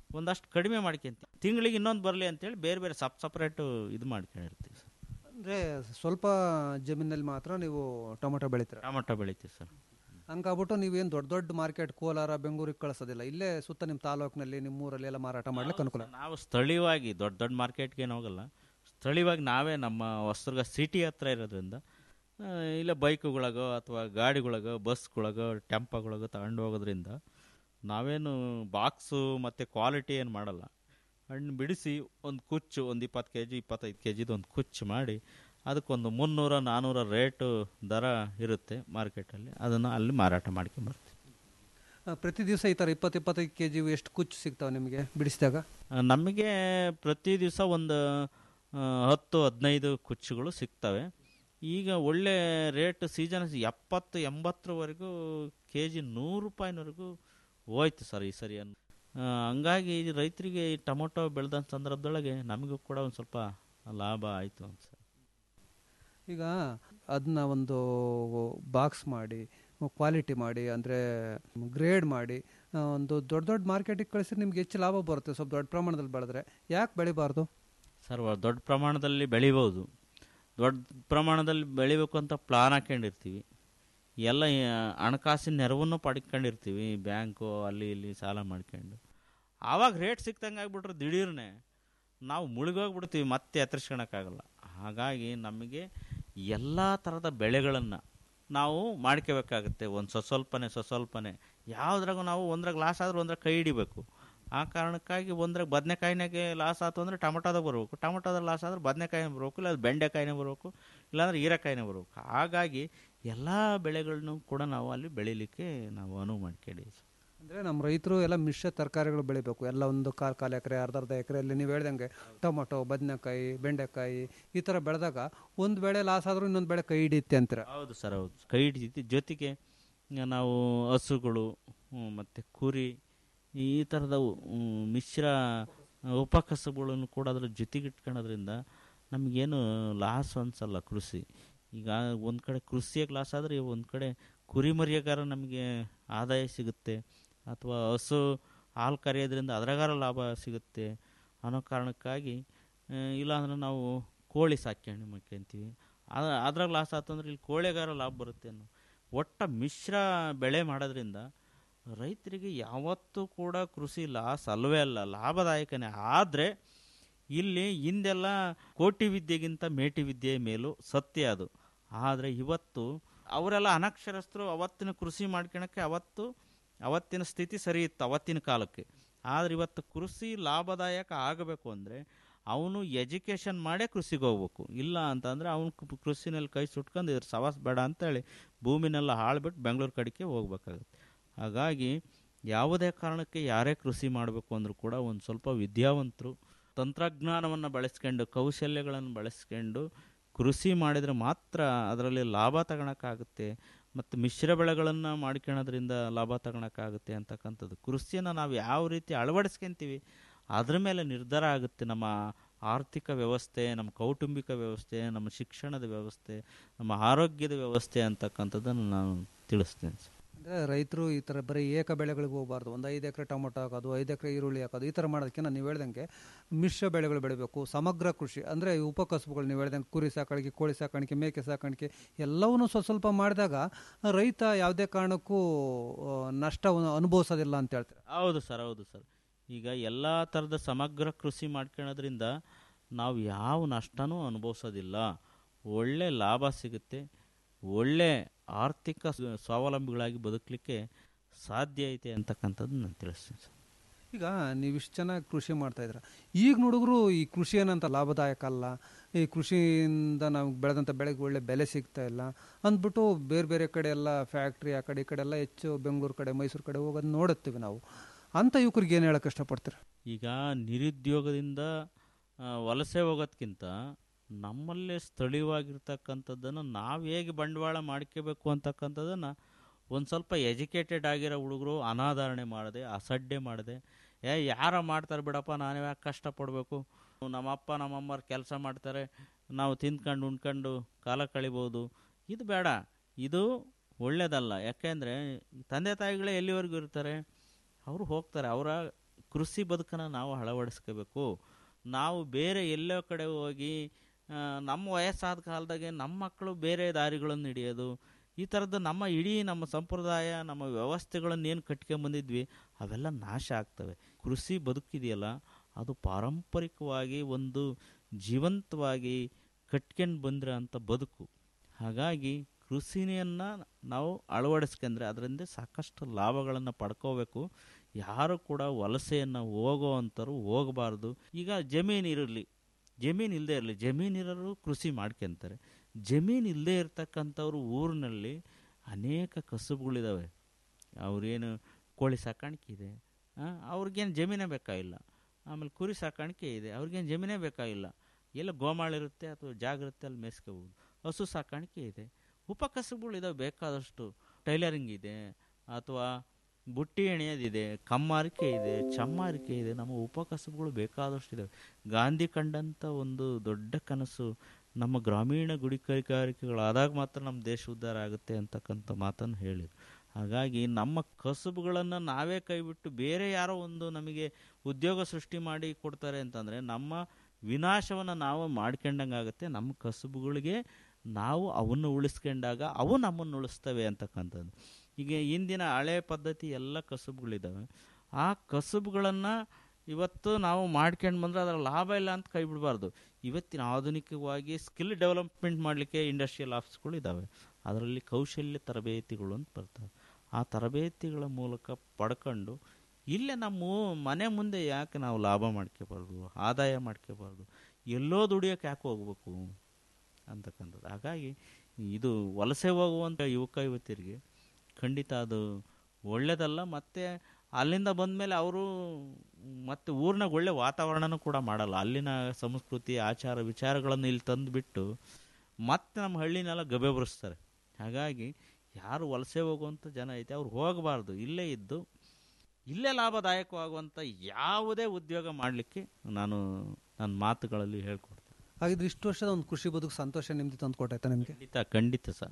ಒಂದಷ್ಟು ಕಡಿಮೆ ಮಾಡ್ಕೊಂತೀವಿ ತಿಂಗಳಿಗೆ ಇನ್ನೊಂದು ಬರಲಿ ಅಂತೇಳಿ ಬೇರೆ ಬೇರೆ ಸಪ್ ಸಪ್ರೇಟು ಇದು ಮಾಡ್ಕೊಂಡಿರ್ತೀವಿ ಸರ್ ಅಂದರೆ ಸ್ವಲ್ಪ ಜಮೀನಲ್ಲಿ ಮಾತ್ರ ನೀವು ಟೊಮೊಟೊ ಬೆಳಿತೀರ ಟೊಮೊಟೊ ಬೆಳಿತೀವಿ ಸರ್ ಹಂಗಾಗ್ಬಿಟ್ಟು ನೀವೇನು ದೊಡ್ಡ ದೊಡ್ಡ ಮಾರ್ಕೆಟ್ ಕೋಲಾರ ಬೆಂಗಳೂರಿಗೆ ಕಳಿಸೋದಿಲ್ಲ ಇಲ್ಲೇ ಸುತ್ತ ನಿಮ್ಮ ತಾಲೂಕಿನಲ್ಲಿ ನಿಮ್ಮ ಊರಲ್ಲಿ ಎಲ್ಲ ಮಾರಾಟ ಮಾಡ್ಲಿಕ್ಕೆ ಅನುಕೂಲ ನಾವು ಸ್ಥಳೀಯವಾಗಿ ದೊಡ್ಡ ದೊಡ್ಡ ಮಾರ್ಕೆಟ್ಗೆ ಏನು ಹೋಗಲ್ಲ ಸ್ಥಳೀಯವಾಗಿ ನಾವೇ ನಮ್ಮ ಹೊಸದುರ್ಗ ಸಿಟಿ ಹತ್ರ ಇರೋದ್ರಿಂದ ಆ, ಇಲ್ಲ ಬೈಕ್ಗಳಗೋ ಅಥವಾ ಗಾಡಿಗಳಗೋ ಬಸ್ಗಳಗೋ ಟೆಂಪೋಗಳಗೋ ತಗೊಂಡು ಹೋಗೋದ್ರಿಂದ ನಾವೇನು ಬಾಕ್ಸು ಮತ್ತು ಕ್ವಾಲಿಟಿ ಏನು ಮಾಡಲ್ಲ ಹಣ್ಣು ಬಿಡಿಸಿ ಒಂದು ಕುಚ್ಚು ಒಂದು ಇಪ್ಪತ್ತು ಕೆ ಜಿ ಇಪ್ಪತ್ತೈದು ಕೆ ಜಿದು ಒಂದು ಕುಚ್ಚು ಮಾಡಿ ಅದಕ್ಕೊಂದು ಮುನ್ನೂರ ನಾನ್ನೂರ ರೇಟು ದರ ಇರುತ್ತೆ ಮಾರ್ಕೆಟಲ್ಲಿ ಅದನ್ನು ಅಲ್ಲಿ ಮಾರಾಟ ಮಾಡ್ಕೊಂಬರ್ತೀವಿ ಆ, ಪ್ರತಿ ದಿವಸ ಈ ಥರ ಇಪ್ಪತ್ತು ಇಪ್ಪತ್ತೈದು ಕೆ ಜಿ ಎಷ್ಟು ಕುಚ್ಚು ಸಿಗ್ತಾವೆ ನಿಮಗೆ ಬಿಡಿಸಿದಾಗ ಆ, ನಮಗೆ ಪ್ರತಿ ದಿವಸ ಒಂದು ಆ, ಹತ್ತು ಹದಿನೈದು ಕುಚ್ಚುಗಳು ಸಿಗ್ತವೆ ಈಗ ಒಳ್ಳೆ ರೇಟ್ ಸೀಸನ್ ಎಪ್ಪತ್ತು ಎಂಬತ್ತರವರೆಗೂ ಕೆ ಜಿ ನೂರು ರೂಪಾಯಿನವರೆಗೂ ಹೋಯ್ತು ಸರ್ ಈ ಸರಿ ಅನ್ ಆ, ಹಂಗಾಗಿ ಈ ರೈತರಿಗೆ ಈ ಟೊಮೊಟೊ ಬೆಳೆದ ಸಂದರ್ಭದೊಳಗೆ ನಮಗೂ ಕೂಡ ಒಂದು ಸ್ವಲ್ಪ ಲಾಭ ಆಯಿತು ಅಂತ ಸರ್ ಈಗ ಅದನ್ನ ಒಂದು ಬಾಕ್ಸ್ ಮಾಡಿ ಕ್ವಾಲಿಟಿ ಮಾಡಿ ಅಂದರೆ ಗ್ರೇಡ್ ಮಾಡಿ ಆ, ಒಂದು ದೊಡ್ಡ ದೊಡ್ಡ ಮಾರ್ಕೆಟಿಗೆ ಕಳಿಸಿದ್ರೆ ನಿಮ್ಗೆ ಹೆಚ್ಚು ಲಾಭ ಬರುತ್ತೆ ಸ್ವಲ್ಪ ದೊಡ್ಡ ಪ್ರಮಾಣದಲ್ಲಿ ಬೆಳೆದ್ರೆ ಯಾಕೆ ಬೆಳಿಬಾರ್ದು ಸರ್ ವ- ದೊಡ್ಡ ಪ್ರಮಾಣದಲ್ಲಿ ಬೆಳಿಬೋದು ದೊಡ್ಡ ಪ್ರಮಾಣದಲ್ಲಿ ಬೆಳಿಬೇಕು ಅಂತ ಪ್ಲಾನ್ ಹಾಕೊಂಡಿರ್ತೀವಿ ಎಲ್ಲ ಆ, ಹಣಕಾಸಿನ ನೆರವನ್ನು ಪಡ್ಕೊಂಡಿರ್ತೀವಿ ಬ್ಯಾಂಕು ಅಲ್ಲಿ ಇಲ್ಲಿ ಸಾಲ ಮಾಡ್ಕೊಂಡು ಆವಾಗ ರೇಟ್ ಸಿಕ್ತಂಗೆ ಆಗ್ಬಿಟ್ರೆ ದಿಢೀರ್ನೆ ನಾವು ಮುಳುಗೋಗ್ಬಿಡ್ತೀವಿ ಮತ್ತೆ ಎತ್ತರಿಸ್ಕೊಳಕ್ಕಾಗಲ್ಲ ಹಾಗಾಗಿ ನಮಗೆ ಎಲ್ಲ ಥರದ ಬೆಳೆಗಳನ್ನು ನಾವು ಮಾಡ್ಕೋಬೇಕಾಗುತ್ತೆ ಒಂದು ಸ್ವಸ್ವಲ್ಪನೆ ಸ್ವಸ್ವಲ್ಪನೆ ಯಾವುದ್ರಾಗೂ ನಾವು ಒಂದ್ರಾಗ ಲಾಸ್ ಆದ್ರೆ ಒಂದ್ರಾಗ ಕೈ ಹಿಡಿಬೇಕು ಆ ಕಾರಣಕ್ಕಾಗಿ ಒಂದ್ರಾಗ ಬದನೆಕಾಯಿನಾಗೆ ಲಾಸ್ ಆಯ್ತು ಅಂದರೆ ಟೊಮೊಟೊದಾಗ ಬರಬೇಕು ಟೊಮೊಟೊದಾಗ ಲಾಸ್ ಆದ್ರೆ ಬದನೆಕಾಯಿನೇ ಬರಬೇಕು ಇಲ್ಲ ಬೆಂಡೆಕಾಯಿನೇ ಬರಬೇಕು ಇಲ್ಲಾಂದ್ರೆ ಹೀರೆಕಾಯಿನೇ ಬರಬೇಕು ಹಾಗಾಗಿ ಎಲ್ಲ ಬೆಳೆಗಳನ್ನು ಕೂಡ ನಾವು ಅಲ್ಲಿ ಬೆಳಿಲಿಕ್ಕೆ ನಾವು ಅನುವು ಮಾಡ್ಕೊಂಡಿದ್ದೀವಿ ಅಂದರೆ ನಮ್ಮ ರೈತರು ಎಲ್ಲ ಮಿಶ್ರ ತರಕಾರಿಗಳು ಬೆಳಿಬೇಕು ಎಲ್ಲ ಒಂದು ಕಾಲು ಕಾಲು ಎಕರೆ ಅರ್ಧ ಅರ್ಧ ಎಕರೆಯಲ್ಲಿ ನೀವು ಹೇಳ್ದಂಗೆ ಟೊಮೊಟೊ ಬದನೆಕಾಯಿ ಬೆಂಡೆಕಾಯಿ ಈ ಥರ ಬೆಳೆದಾಗ ಒಂದು ಬೆಳೆ ಲಾಸ್ ಆದರೂ ಇನ್ನೊಂದು ಬೆಳೆ ಕೈ ಹಿಡಿಯುತ್ತೆ ಅಂತೀರ ಹೌದು ಸರ್ ಹೌದು ಕೈ ಹಿಡಿತೈತಿ ಜೊತೆಗೆ ನಾವು ಹಸುಗಳು ಹ್ಮ್, ಮತ್ತೆ ಕುರಿ ಈ ಥರದ ಹ್ಮ್, ಮಿಶ್ರ ಉಪಕಸಬುಗಳನ್ನು ಕೂಡ ಅದ್ರ ಜೊತೆಗೆ ಇಟ್ಕೊಳ್ಳೋದ್ರಿಂದ ನಮಗೇನು ಲಾಸ್ ಅನ್ಸಲ್ಲ ಕೃಷಿ ಈಗ ಒಂದು ಕಡೆ ಕೃಷಿಯಾಗ ಲಾಸ್ ಆದರೆ ಒಂದು ಕಡೆ ಕುರಿ ಮರಿಯಗಾರ ನಮಗೆ ಆದಾಯ ಸಿಗುತ್ತೆ ಅಥವಾ ಹಸು ಹಾಲು ಕರೆಯೋದ್ರಿಂದ ಅದ್ರಾಗಾರ ಲಾಭ ಸಿಗುತ್ತೆ ಅನ್ನೋ ಕಾರಣಕ್ಕಾಗಿ ಆ, ಇಲ್ಲಾಂದ್ರೆ ನಾವು ಕೋಳಿ ಸಾಕ್ಯಣೆ ಮಾಡ್ಕೊಂತೀವಿ ಅದ ಅದ್ರಾಗ ಲಾಸ್ ಆತಂದ್ರೆ ಇಲ್ಲಿ ಕೋಳೆಗಾರ ಲಾಭ ಬರುತ್ತೆ ಅನ್ನೋ ಒಟ್ಟ ಮಿಶ್ರ ಬೆಳೆ ಮಾಡೋದ್ರಿಂದ ರೈತರಿಗೆ ಯಾವತ್ತೂ ಕೂಡ ಕೃಷಿ ಲಾಸ್ ಅಲ್ವೇ ಅಲ್ಲ ಲಾಭದಾಯಕನೇ ಆದರೆ ಇಲ್ಲಿ ಹಿಂದೆಲ್ಲ ಕೋಟಿ ವಿದ್ಯೆಗಿಂತ ಮೇಟಿ ವಿದ್ಯೆ ಮೇಲೂ ಸತ್ಯ ಅದು ಆದರೆ ಇವತ್ತು ಅವರೆಲ್ಲ ಅನಕ್ಷರಸ್ಥರು ಅವತ್ತಿನ ಕೃಷಿ ಮಾಡ್ಕೊಳಕ್ಕೆ ಅವತ್ತು ಅವತ್ತಿನ ಸ್ಥಿತಿ ಸರಿ ಇತ್ತು ಅವತ್ತಿನ ಕಾಲಕ್ಕೆ ಆದರೆ ಇವತ್ತು ಕೃಷಿ ಲಾಭದಾಯಕ ಆಗಬೇಕು ಅಂದರೆ ಅವನು ಎಜುಕೇಷನ್ ಮಾಡೇ ಕೃಷಿಗೆ ಹೋಗ್ಬೇಕು ಇಲ್ಲ ಅಂತಂದರೆ ಅವನು ಕೃಷಿನಲ್ಲಿ ಕೈ ಸುಟ್ಕೊಂಡು ಇದ್ರ ಸವಾಸ ಬೇಡ ಅಂತೇಳಿ ಭೂಮಿನೆಲ್ಲ ಹಾಳ್ಬಿಟ್ಟು ಬೆಂಗಳೂರು ಕಡೆಗೆ ಹೋಗ್ಬೇಕಾಗುತ್ತೆ ಹಾಗಾಗಿ ಯಾವುದೇ ಕಾರಣಕ್ಕೆ ಯಾರೇ ಕೃಷಿ ಮಾಡಬೇಕು ಅಂದರೂ ಕೂಡ ಒಂದು ಸ್ವಲ್ಪ ವಿದ್ಯಾವಂತರು ತಂತ್ರಜ್ಞಾನವನ್ನು ಬಳಸ್ಕೊಂಡು ಕೌಶಲ್ಯಗಳನ್ನು ಬಳಸ್ಕೊಂಡು ಕೃಷಿ ಮಾಡಿದರೆ ಮಾತ್ರ ಅದರಲ್ಲಿ ಲಾಭ ತಗೊಳಕ್ಕಾಗುತ್ತೆ ಮತ್ತು ಮಿಶ್ರ ಬೆಳೆಗಳನ್ನು ಮಾಡ್ಕೊಳ್ಳೋದ್ರಿಂದ ಲಾಭ ತಗೊಳಕ್ಕಾಗುತ್ತೆ ಅಂತಕ್ಕಂಥದ್ದು ಕೃಷಿಯನ್ನು ನಾವು ಯಾವ ರೀತಿ ಅಳವಡಿಸ್ಕೊಂತೀವಿ ಅದ್ರ ಮೇಲೆ ನಿರ್ಧಾರ ಆಗುತ್ತೆ ನಮ್ಮ ಆರ್ಥಿಕ ವ್ಯವಸ್ಥೆ ನಮ್ಮ ಕೌಟುಂಬಿಕ ವ್ಯವಸ್ಥೆ ನಮ್ಮ ಶಿಕ್ಷಣದ ವ್ಯವಸ್ಥೆ ನಮ್ಮ ಆರೋಗ್ಯದ ವ್ಯವಸ್ಥೆ ಅಂತಕ್ಕಂಥದ್ದನ್ನು ನಾನು ತಿಳಿಸ್ತೇನೆ ಸರ್ ಅಂದರೆ ರೈತರು ಈ ಥರ ಬರೀ ಏಕ ಬೆಳೆಗಳಿಗೆ ಹೋಗಬಾರ್ದು ಒಂದು ಐದು ಎಕರೆ ಟೊಮೊಟೊ ಹಾಕೋದು ಐದು ಎಕರೆ ಈರುಳ್ಳಿ ಹಾಕೋದು ಈ ಥರ ಮಾಡೋದಕ್ಕಿಂತ ನೀವು ಹೇಳ್ದಂಗೆ ಮಿಶ್ರ ಬೆಳೆಗಳು ಬೆಳಿಬೇಕು ಸಮಗ್ರ ಕೃಷಿ ಅಂದರೆ ಉಪಕಸಬುಗಳು ನೀವು ಹೇಳ್ದಂಗೆ ಕುರಿ ಸಾಕಾಣಿಕೆ ಕೋಳಿ ಸಾಕಾಣಿಕೆ ಮೇಕೆ ಸಾಕಾಣಿಕೆ ಎಲ್ಲವನ್ನೂ ಸ್ವಲ್ಪ ಸ್ವಲ್ಪ ಮಾಡಿದಾಗ ರೈತ ಯಾವುದೇ ಕಾರಣಕ್ಕೂ ಆ, ನಷ್ಟವನ್ನು ಅನುಭವಿಸೋದಿಲ್ಲ ಅಂತ ಹೇಳ್ತಾರೆ ಹೌದು ಸರ್ ಹೌದು ಸರ್ ಈಗ ಎಲ್ಲ ಥರದ ಸಮಗ್ರ ಕೃಷಿ ಮಾಡ್ಕೊಳ್ಳೋದ್ರಿಂದ ನಾವು ಯಾವ ನಷ್ಟನೂ ಅನುಭವಿಸೋದಿಲ್ಲ ಒಳ್ಳೆ ಲಾಭ ಸಿಗುತ್ತೆ ಒಳ್ಳೆ ಆರ್ಥಿಕ ಸ- ಸ್ವಾವಲಂಬಿಗಳಾಗಿ ಬದುಕಲಿಕ್ಕೆ ಸಾಧ್ಯ ಐತೆ ಅಂತಕ್ಕಂಥದ್ದು ನಾನು ತಿಳಿಸ್ತೀನಿ ಸರ್ ಈಗ ನೀವು ಇಷ್ಟು ಚೆನ್ನಾಗಿ ಕೃಷಿ ಮಾಡ್ತಾ ಇದ್ದೀರ ಈಗ ಹುಡುಗರು ಈ ಕೃಷಿ ಏನಂತ ಲಾಭದಾಯಕ ಅಲ್ಲ ಈ ಕೃಷಿಯಿಂದ ನಾವು ಬೆಳೆದಂಥ ಬೆಳೆಗೆ ಒಳ್ಳೆ ಬೆಲೆ ಸಿಗ್ತಾ ಇಲ್ಲ ಅಂದ್ಬಿಟ್ಟು ಬೇರೆ ಬೇರೆ ಕಡೆ ಎಲ್ಲ ಫ್ಯಾಕ್ಟ್ರಿ ಆ ಕಡೆ ಈ ಕಡೆ ಎಲ್ಲ ಹೆಚ್ಚು ಬೆಂಗಳೂರು ಕಡೆ ಮೈಸೂರು ಕಡೆ ಹೋಗೋದು ನೋಡುತ್ತೀವಿ ನಾವು ಅಂಥ ಯುವಕರಿಗೆ ಏನು ಹೇಳಕ್ಕೆ ಇಷ್ಟಪಡ್ತೀರ ಈಗ ನಿರುದ್ಯೋಗದಿಂದ ಆ, ವಲಸೆ ಹೋಗೋದ್ಕಿಂತ ನಮ್ಮಲ್ಲೇ ಸ್ಥಳೀಯವಾಗಿರ್ತಕ್ಕಂಥದ್ದನ್ನು ನಾವು ಹೇಗೆ ಬಂಡವಾಳ ಮಾಡ್ಕೋಬೇಕು ಅಂತಕ್ಕಂಥದ್ದನ್ನು ಒಂದು ಸ್ವಲ್ಪ ಎಜುಕೇಟೆಡ್ ಆಗಿರೋ ಹುಡುಗರು ಅನಾಧಾರಣೆ ಮಾಡದೆ ಅಸಡ್ಡೆ ಮಾಡದೆ ಏ ಯಾರ ಮಾಡ್ತಾರೆ ಬಿಡಪ್ಪ ನಾನು ಯಾಕೆ ಕಷ್ಟಪಡಬೇಕು ನಮ್ಮಪ್ಪ ನಮ್ಮಮ್ಮರು ಕೆಲಸ ಮಾಡ್ತಾರೆ ನಾವು ತಿಂದ್ಕೊಂಡು ಉಣ್ಕೊಂಡು ಕಾಲ ಕಳಿಬೋದು ಇದು ಬೇಡ ಇದು ಒಳ್ಳೇದಲ್ಲ ಯಾಕೆಂದರೆ ತಂದೆ ತಾಯಿಗಳೇ ಎಲ್ಲಿವರೆಗೂ ಇರ್ತಾರೆ ಅವರು ಹೋಗ್ತಾರೆ ಅವರ ಕೃಷಿ ಬದುಕನ್ನು ನಾವು ಅಳವಡಿಸ್ಕೋಬೇಕು ನಾವು ಬೇರೆ ಎಲ್ಲೋ ಕಡೆ ಹೋಗಿ ಆ, ನಮ್ಮ ವಯಸ್ಸಾದ ಕಾಲದಾಗೆ ನಮ್ಮ ಮಕ್ಕಳು ಬೇರೆ ದಾರಿಗಳನ್ನು ಹಿಡಿಯೋದು ಈ ಥರದ್ದು ನಮ್ಮ ಇಡೀ ನಮ್ಮ ಸಂಪ್ರದಾಯ ನಮ್ಮ ವ್ಯವಸ್ಥೆಗಳನ್ನು ಏನು ಕಟ್ಕೊಂಬಂದಿದ್ವಿ ಅವೆಲ್ಲ ನಾಶ ಆಗ್ತವೆ ಕೃಷಿ ಬದುಕಿದೆಯಲ್ಲ ಅದು ಪಾರಂಪರಿಕವಾಗಿ ಒಂದು ಜೀವಂತವಾಗಿ ಕಟ್ಕೊಂಡು ಬಂದಿರೋ ಅಂಥ ಬದುಕು ಹಾಗಾಗಿ ಕೃಷಿಯನ್ನು ನಾವು ಅಳವಡಿಸ್ಕೊಂಡ್ರೆ ಅದರಿಂದ ಸಾಕಷ್ಟು ಲಾಭಗಳನ್ನು ಪಡ್ಕೋಬೇಕು ಯಾರು ಕೂಡ ವಲಸೆಯನ್ನು ಹೋಗೋ ಅಂಥವ್ರು ಹೋಗಬಾರ್ದು ಈಗ ಜಮೀನು ಇರಲಿ ಜಮೀನು ಇಲ್ಲದೆ ಇರಲಿ ಜಮೀನಿರೋರು ಕೃಷಿ ಮಾಡ್ಕೊಂತಾರೆ ಜಮೀನು ಇಲ್ಲದೆ ಇರ್ತಕ್ಕಂಥವ್ರು ಊರಿನಲ್ಲಿ ಅನೇಕ ಕಸುಬುಗಳಿದ್ದಾವೆ ಅವ್ರೇನು ಕೋಳಿ ಸಾಕಾಣಿಕೆ ಇದೆ ಆ, ಅವ್ರಿಗೇನು ಜಮೀನೇ ಬೇಕಾಗಿಲ್ಲ ಆಮೇಲೆ ಕುರಿ ಸಾಕಾಣಿಕೆ ಇದೆ ಅವ್ರಿಗೇನು ಜಮೀನೇ ಬೇಕಾಗಿಲ್ಲ ಎಲ್ಲ ಗೋಮಾಳಿರುತ್ತೆ ಅಥವಾ ಜಾಗ ಇರುತ್ತೆ ಅಲ್ಲಿ ಮೇಯಿಸ್ಕೋಬೋದು ಹಸು ಸಾಕಾಣಿಕೆ ಇದೆ ಉಪಕಸಬುಗಳು ಇದಾವೆ ಬೇಕಾದಷ್ಟು ಟೈಲರಿಂಗ್ ಇದೆ ಅಥವಾ ಬುಟ್ಟಿ ಎಣೆಯೋದಿದೆ ಕಮ್ಮಾರಿಕೆ ಇದೆ ಚಮ್ಮಾರಿಕೆ ಇದೆ ನಮ್ಮ ಉಪಕಸಬುಗಳು ಬೇಕಾದಷ್ಟು ಇದಾವೆ ಗಾಂಧಿ ಕಂಡಂಥ ಒಂದು ದೊಡ್ಡ ಕನಸು ನಮ್ಮ ಗ್ರಾಮೀಣ ಗುಡಿ ಕೈಗಾರಿಕೆಗಳಾದಾಗ ಮಾತ್ರ ನಮ್ಮ ದೇಶ ಉದ್ಧಾರ ಆಗುತ್ತೆ ಅಂತಕ್ಕಂಥ ಮಾತನ್ನು ಹೇಳಿದ್ರು ಹಾಗಾಗಿ ನಮ್ಮ ಕಸುಬುಗಳನ್ನು ನಾವೇ ಕೈಬಿಟ್ಟು ಬೇರೆ ಯಾರೋ ಒಂದು ನಮಗೆ ಉದ್ಯೋಗ ಸೃಷ್ಟಿ ಮಾಡಿ ಕೊಡ್ತಾರೆ ಅಂತಂದರೆ ನಮ್ಮ ವಿನಾಶವನ್ನು ನಾವು ಮಾಡ್ಕೊಂಡಂಗೆ ಆಗುತ್ತೆ ನಮ್ಮ ಕಸುಬುಗಳಿಗೆ ನಾವು ಅವನ್ನು ಉಳಿಸ್ಕೊಂಡಾಗ ಅವು ನಮ್ಮನ್ನು ಉಳಿಸ್ತವೆ ಅಂತಕ್ಕಂಥದ್ದು ಈಗ ಇಂದಿನ ಹಳೆ ಪದ್ಧತಿ ಎಲ್ಲ ಕಸುಬುಗಳಿದ್ದಾವೆ ಆ ಕಸುಬುಗಳನ್ನು ಇವತ್ತು ನಾವು ಮಾಡ್ಕೊಂಡು ಬಂದರೆ ಅದರ ಲಾಭ ಇಲ್ಲ ಅಂತ ಕೈ ಬಿಡಬಾರ್ದು ಇವತ್ತಿನ ಆಧುನಿಕವಾಗಿ ಸ್ಕಿಲ್ ಡೆವಲಪ್ಮೆಂಟ್ ಮಾಡಲಿಕ್ಕೆ ಇಂಡಸ್ಟ್ರಿಯಲ್ ಆಫೀಸ್ಗಳು ಇದ್ದಾವೆ ಅದರಲ್ಲಿ ಕೌಶಲ್ಯ ತರಬೇತಿಗಳು ಅಂತ ಬರ್ತವೆ ಆ ತರಬೇತಿಗಳ ಮೂಲಕ ಪಡ್ಕೊಂಡು ಇಲ್ಲೇ ನಮ್ಮ ಮನೆ ಮುಂದೆ ಯಾಕೆ ನಾವು ಲಾಭ ಮಾಡ್ಕೋಬಾರ್ದು ಆದಾಯ ಮಾಡ್ಕೋಬಾರ್ದು ಎಲ್ಲೋ ದುಡಿಯೋಕೆ ಯಾಕೆ ಹೋಗ್ಬೇಕು ಅಂತಕ್ಕಂಥದ್ದು ಹಾಗಾಗಿ ಇದು ವಲಸೆ ಹೋಗುವಂಥ ಯುವಕ ಯುವತಿಯರಿಗೆ ಖಂಡಿತ ಅದು ಒಳ್ಳೆಯದಲ್ಲ ಮತ್ತು ಅಲ್ಲಿಂದ ಬಂದಮೇಲೆ ಅವರು ಮತ್ತು ಊರಿನಾಗ ಒಳ್ಳೆ ವಾತಾವರಣನೂ ಕೂಡ ಮಾಡಲ್ಲ ಅಲ್ಲಿನ ಸಂಸ್ಕೃತಿ ಆಚಾರ ವಿಚಾರಗಳನ್ನು ಇಲ್ಲಿ ತಂದುಬಿಟ್ಟು ಮತ್ತೆ ನಮ್ಮ ಹಳ್ಳಿನೆಲ್ಲ ಗಬೆಬರಿಸ್ತಾರೆ ಹಾಗಾಗಿ ಯಾರು ವಲಸೆ ಹೋಗುವಂಥ ಜನ ಐತೆ ಅವ್ರು ಹೋಗಬಾರ್ದು ಇಲ್ಲೇ ಇದ್ದು ಇಲ್ಲೇ ಲಾಭದಾಯಕವಾಗುವಂಥ ಯಾವುದೇ ಉದ್ಯೋಗ ಮಾಡಲಿಕ್ಕೆ ನಾನು ನನ್ನ ಮಾತುಗಳಲ್ಲಿ ಹೇಳ್ಕೊಡ್ತೀನಿ ಹಾಗಿದ್ರೆ ಇಷ್ಟು ವರ್ಷದ ಒಂದು ಕೃಷಿ ಬದುಕು ಸಂತೋಷ ನೆಮ್ಮದಿ ತಂದು ಕೊಟ್ಟಾಯ್ತಾ ನಿಮಗೆ ಖಂಡಿತ ಖಂಡಿತ ಸರ್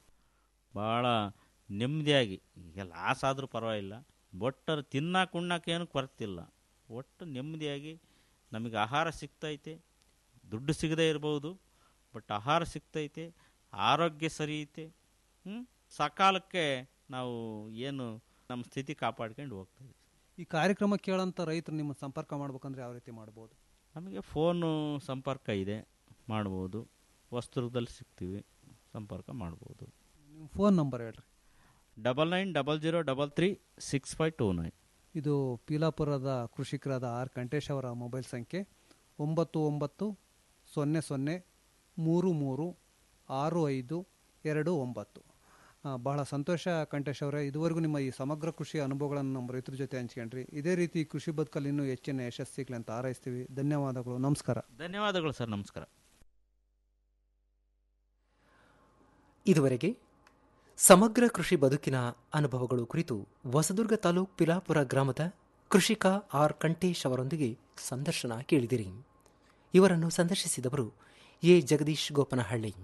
ಭಾಳ ನೆಮ್ಮದಿಯಾಗಿ ಈಗ ಲಾಸ್ ಆದರೂ ಪರವಾಗಿಲ್ಲ ಒಟ್ಟರು ತಿನ್ನಕ್ಕೆ ಉಣ್ಣಕ್ಕೇನು ಕೊರತಿಲ್ಲ ಒಟ್ಟು ನೆಮ್ಮದಿಯಾಗಿ ನಮಗೆ ಆಹಾರ ಸಿಗ್ತೈತೆ ದುಡ್ಡು ಸಿಗದೇ ಇರ್ಬೋದು ಬಟ್ ಆಹಾರ ಸಿಗ್ತೈತೆ ಆರೋಗ್ಯ ಸರಿ ಐತೆ ಹ್ಞೂ ಸಕಾಲಕ್ಕೆ ನಾವು ಏನು ನಮ್ಮ ಸ್ಥಿತಿ ಕಾಪಾಡ್ಕೊಂಡು ಹೋಗ್ತಾಯಿದ್ದೀವಿ ಈ ಕಾರ್ಯಕ್ರಮ ಕೇಳೋಂಥ ರೈತರು ನಿಮ್ಮ ಸಂಪರ್ಕ ಮಾಡ್ಬೇಕಂದ್ರೆ ಯಾವ ರೀತಿ ಮಾಡ್ಬೋದು ನಮಗೆ ಫೋನು ಸಂಪರ್ಕ ಇದೆ ಮಾಡ್ಬೋದು ವಸ್ತ್ರದಲ್ಲಿ ಸಿಗ್ತೀವಿ ಸಂಪರ್ಕ ಮಾಡ್ಬೋದು ನಿಮ್ಮ ಫೋನ್ ನಂಬರ್ ಹೇಳ್ರಿ double nine double zero double three six five two nine ಇದು ಪೀಲಾಪುರದ ಕೃಷಿಕರಾದ ಆರ್ ಕಂಟೇಶ್ ಅವರ ಮೊಬೈಲ್ ಸಂಖ್ಯೆ ಒಂಬತ್ತು ಒಂಬತ್ತು ಸೊನ್ನೆ ಸೊನ್ನೆ ಮೂರು ಮೂರು ಆರು ಐದು ಎರಡು ಒಂಬತ್ತು ಆ, ಬಹಳ ಸಂತೋಷ ಕಂಟೇಶ್ ಅವರೇ ಇದುವರೆಗೂ ನಿಮ್ಮ ಈ ಸಮಗ್ರ ಕೃಷಿ ಅನುಭವಗಳನ್ನು ನಮ್ಮ ರೈತರ ಜೊತೆ ಹಂಚ್ಕೊಂಡ್ರಿ ಇದೇ ರೀತಿ ಕೃಷಿ ಬದುಕಲ್ಲಿ ಇನ್ನೂ ಹೆಚ್ಚಿನ ಯಶಸ್ಸು ಸಿಗ್ಲಿ ಅಂತ ಹಾರೈಸ್ತೀವಿ ಧನ್ಯವಾದಗಳು ನಮಸ್ಕಾರ ಧನ್ಯವಾದಗಳು ಸರ್ ನಮಸ್ಕಾರ ಇದುವರೆಗೆ ಸಮಗ್ರ ಕೃಷಿ ಬದುಕಿನ ಅನುಭವಗಳು ಕುರಿತು ಹೊಸದುರ್ಗ ತಾಲೂಕ್ ಪಿಲಾಪುರ ಗ್ರಾಮದ ಕೃಷಿಕ ಆರ್ ಕಂಟೇಶ್ ಅವರೊಂದಿಗೆ ಸಂದರ್ಶನ ಕೇಳಿದಿರಿ ಇವರನ್ನು ಸಂದರ್ಶಿಸಿದವರು ಎ ಜಗದೀಶ್ ಗೋಪನಹಳ್ಳಿ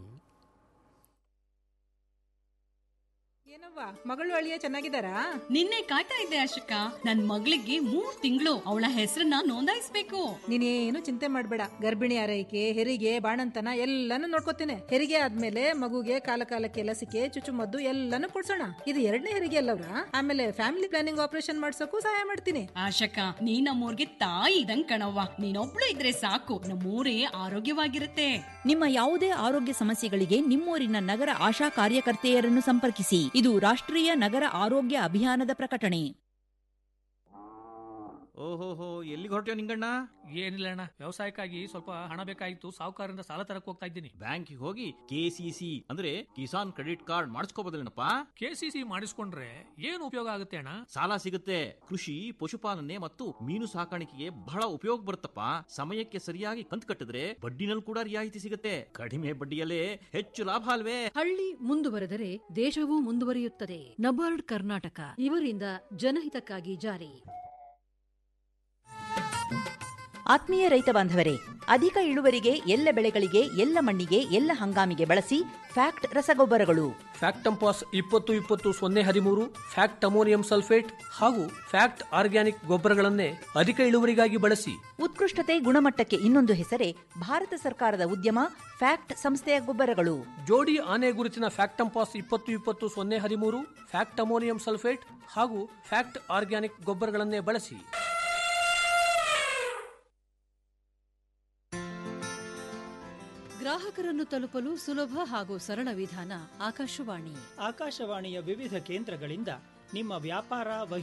ಏನವ್ವ ಮಗಳು ಅಳಿಯ ಚೆನ್ನಾಗಿದ್ದಾರಾ ನಿನ್ನೆ ಕಾಯ್ತಾ ಇದ್ದೆ ಅಶೋಕ ನನ್ ಮಗಳಿಗೆ ಮೂರ್ ತಿಂಗಳು ಅವಳ ಹೆಸರನ್ನ ನೋಂದಾಯಿಸ್ಬೇಕು ನೀನೇನು ಚಿಂತೆ ಮಾಡಬೇಡ ಗರ್ಭಿಣಿ ಆರೈಕೆ ಹೆರಿಗೆ ಬಾಣಂತನ ಎಲ್ಲಾನು ನೋಡ್ಕೋತೇನೆ ಹೆರಿಗೆ ಆದ್ಮೇಲೆ ಮಗುಗೆ ಕಾಲ ಕಾಲಕ್ಕೆ ಲಸಿಕೆ ಚುಚ್ಚುಮದ್ದು ಎಲ್ಲಾನು ಕೊಡ್ಸೋಣ ಇದು ಎರಡನೇ ಹೆರಿಗೆ ಅಲ್ಲವ್ರ ಆಮೇಲೆ ಫ್ಯಾಮಿಲಿ ಪ್ಲಾನಿಂಗ್ ಆಪರೇಷನ್ ಮಾಡ್ಸೋಕು ಸಹಾಯ ಮಾಡ್ತೀನಿ ಆಶಕ ನೀ ನಮ್ಮೂರ್ಗೆ ತಾಯಿ ಇದಂಗ್ ಕಣವ್ವ ನೀನೊಬ್ಳು ಇದ್ರೆ ಸಾಕು ನಮ್ಮೂರೇ ಆರೋಗ್ಯವಾಗಿರುತ್ತೆ ನಿಮ್ಮ ಯಾವುದೇ ಆರೋಗ್ಯ ಸಮಸ್ಯೆಗಳಿಗೆ ನಿಮ್ಮೂರಿನ ನಗರ ಆಶಾ ಕಾರ್ಯಕರ್ತೆಯರನ್ನು ಸಂಪರ್ಕಿಸಿ ಇದು ರಾಷ್ಟ್ರೀಯ ನಗರ ಆರೋಗ್ಯ ಅಭಿಯಾನದ ಪ್ರಕಟಣೆ ಓಹೋಹೋ ಎಲ್ಲಿಗೆ ಹೊರಟ್ಯೋ ನಿಂಗಣ್ಣ ಏನಿಲ್ಲ ಅಣ್ಣ ವ್ಯವಸಾಯಕ್ಕಾಗಿ ಸ್ವಲ್ಪ ಹಣ ಬೇಕಾಗಿತ್ತು ಸಾಹುಕಾರರಿಂದ ಸಾಲ ತರಕ್ ಹೋಗ್ತಾ ಇದ್ದೀನಿ ಬ್ಯಾಂಕಿಗೆ ಹೋಗಿ ಕೆ ಸಿ ಸಿ ಅಂದ್ರೆ ಕಿಸಾನ್ ಕ್ರೆಡಿಟ್ ಕಾರ್ಡ್ ಮಾಡಿಸ್ಕೋಬೋದಲ್ಲೇನಪ್ಪ ಕೆ ಸಿ ಸಿ ಮಾಡಿಸ್ಕೊಂಡ್ರೆ ಏನು ಉಪಯೋಗ ಆಗುತ್ತೆ ಅಣ್ಣ ಸಾಲ ಸಿಗುತ್ತೆ ಕೃಷಿ ಪಶುಪಾಲನೆ ಮತ್ತು ಮೀನು ಸಾಕಾಣಿಕೆಗೆ ಬಹಳ ಉಪಯೋಗ ಬರುತ್ತಪ್ಪ ಸಮಯಕ್ಕೆ ಸರಿಯಾಗಿ ಕಂತು ಕಟ್ಟಿದ್ರೆ ಬಡ್ಡಿನಲ್ಲಿ ಕೂಡ ರಿಯಾಯಿತಿ ಸಿಗುತ್ತೆ ಕಡಿಮೆ ಬಡ್ಡಿಯಲ್ಲೇ ಹೆಚ್ಚು ಲಾಭ ಅಲ್ವೇ ಹಳ್ಳಿ ಮುಂದುವರೆದರೆ ದೇಶವೂ ಮುಂದುವರಿಯುತ್ತದೆ ನಬಾರ್ಡ್ ಕರ್ನಾಟಕ ಇವರಿಂದ ಜನಹಿತಕ್ಕಾಗಿ ಜಾರಿ ಆತ್ಮೀಯ ರೈತ ಬಾಂಧವರೇ ಅಧಿಕ ಇಳುವರಿಗೆ ಎಲ್ಲ ಬೆಳೆಗಳಿಗೆ ಎಲ್ಲ ಮಣ್ಣಿಗೆ ಎಲ್ಲ ಹಂಗಾಮಿಗೆ ಬಳಸಿ ಫ್ಯಾಕ್ಟ್ ರಸಗೊಬ್ಬರಗಳು ಫ್ಯಾಕ್ಟಂಪಾಸ್ ಇಪ್ಪತ್ತು ಇಪ್ಪತ್ತು ಸೊನ್ನೆ ಹದಿಮೂರು ಫ್ಯಾಕ್ಟ್ ಅಮೋನಿಯಂ ಸಲ್ಫೇಟ್ ಹಾಗೂ ಫ್ಯಾಕ್ಟ್ ಆರ್ಗ್ಯಾನಿಕ್ ಗೊಬ್ಬರಗಳನ್ನೇ ಅಧಿಕ ಇಳುವರಿಗಾಗಿ ಬಳಸಿ ಉತ್ಕೃಷ್ಟತೆ ಗುಣಮಟ್ಟಕ್ಕೆ ಇನ್ನೊಂದು ಹೆಸರೇ ಭಾರತ ಸರ್ಕಾರದ ಉದ್ಯಮ ಫ್ಯಾಕ್ಟ್ ಸಂಸ್ಥೆಯ ಗೊಬ್ಬರಗಳು ಜೋಡಿ ಆನೆ ಗುರುತಿನ ಫ್ಯಾಕ್ಟಂಪಾಸ್ ಇಪ್ಪತ್ತು ಇಪ್ಪತ್ತು ಸೊನ್ನೆ ಹದಿಮೂರು ಫ್ಯಾಕ್ಟ್ ಅಮೋನಿಯಂ ಸಲ್ಫೇಟ್ ಹಾಗೂ ಫ್ಯಾಕ್ಟ್ ಆರ್ಗ್ಯಾನಿಕ್ ಗೊಬ್ಬರಗಳನ್ನೇ ಬಳಸಿ ಗ್ರಾಹಕರನ್ನು ತಲುಪಲು ಸುಲಭ ಹಾಗೂ ಸರಳ ವಿಧಾನ ಆಕಾಶವಾಣಿ ಆಕಾಶವಾಣಿಯ ವಿವಿಧ ಕೇಂದ್ರಗಳಿಂದ ನಿಮ್ಮ ವ್ಯಾಪಾರ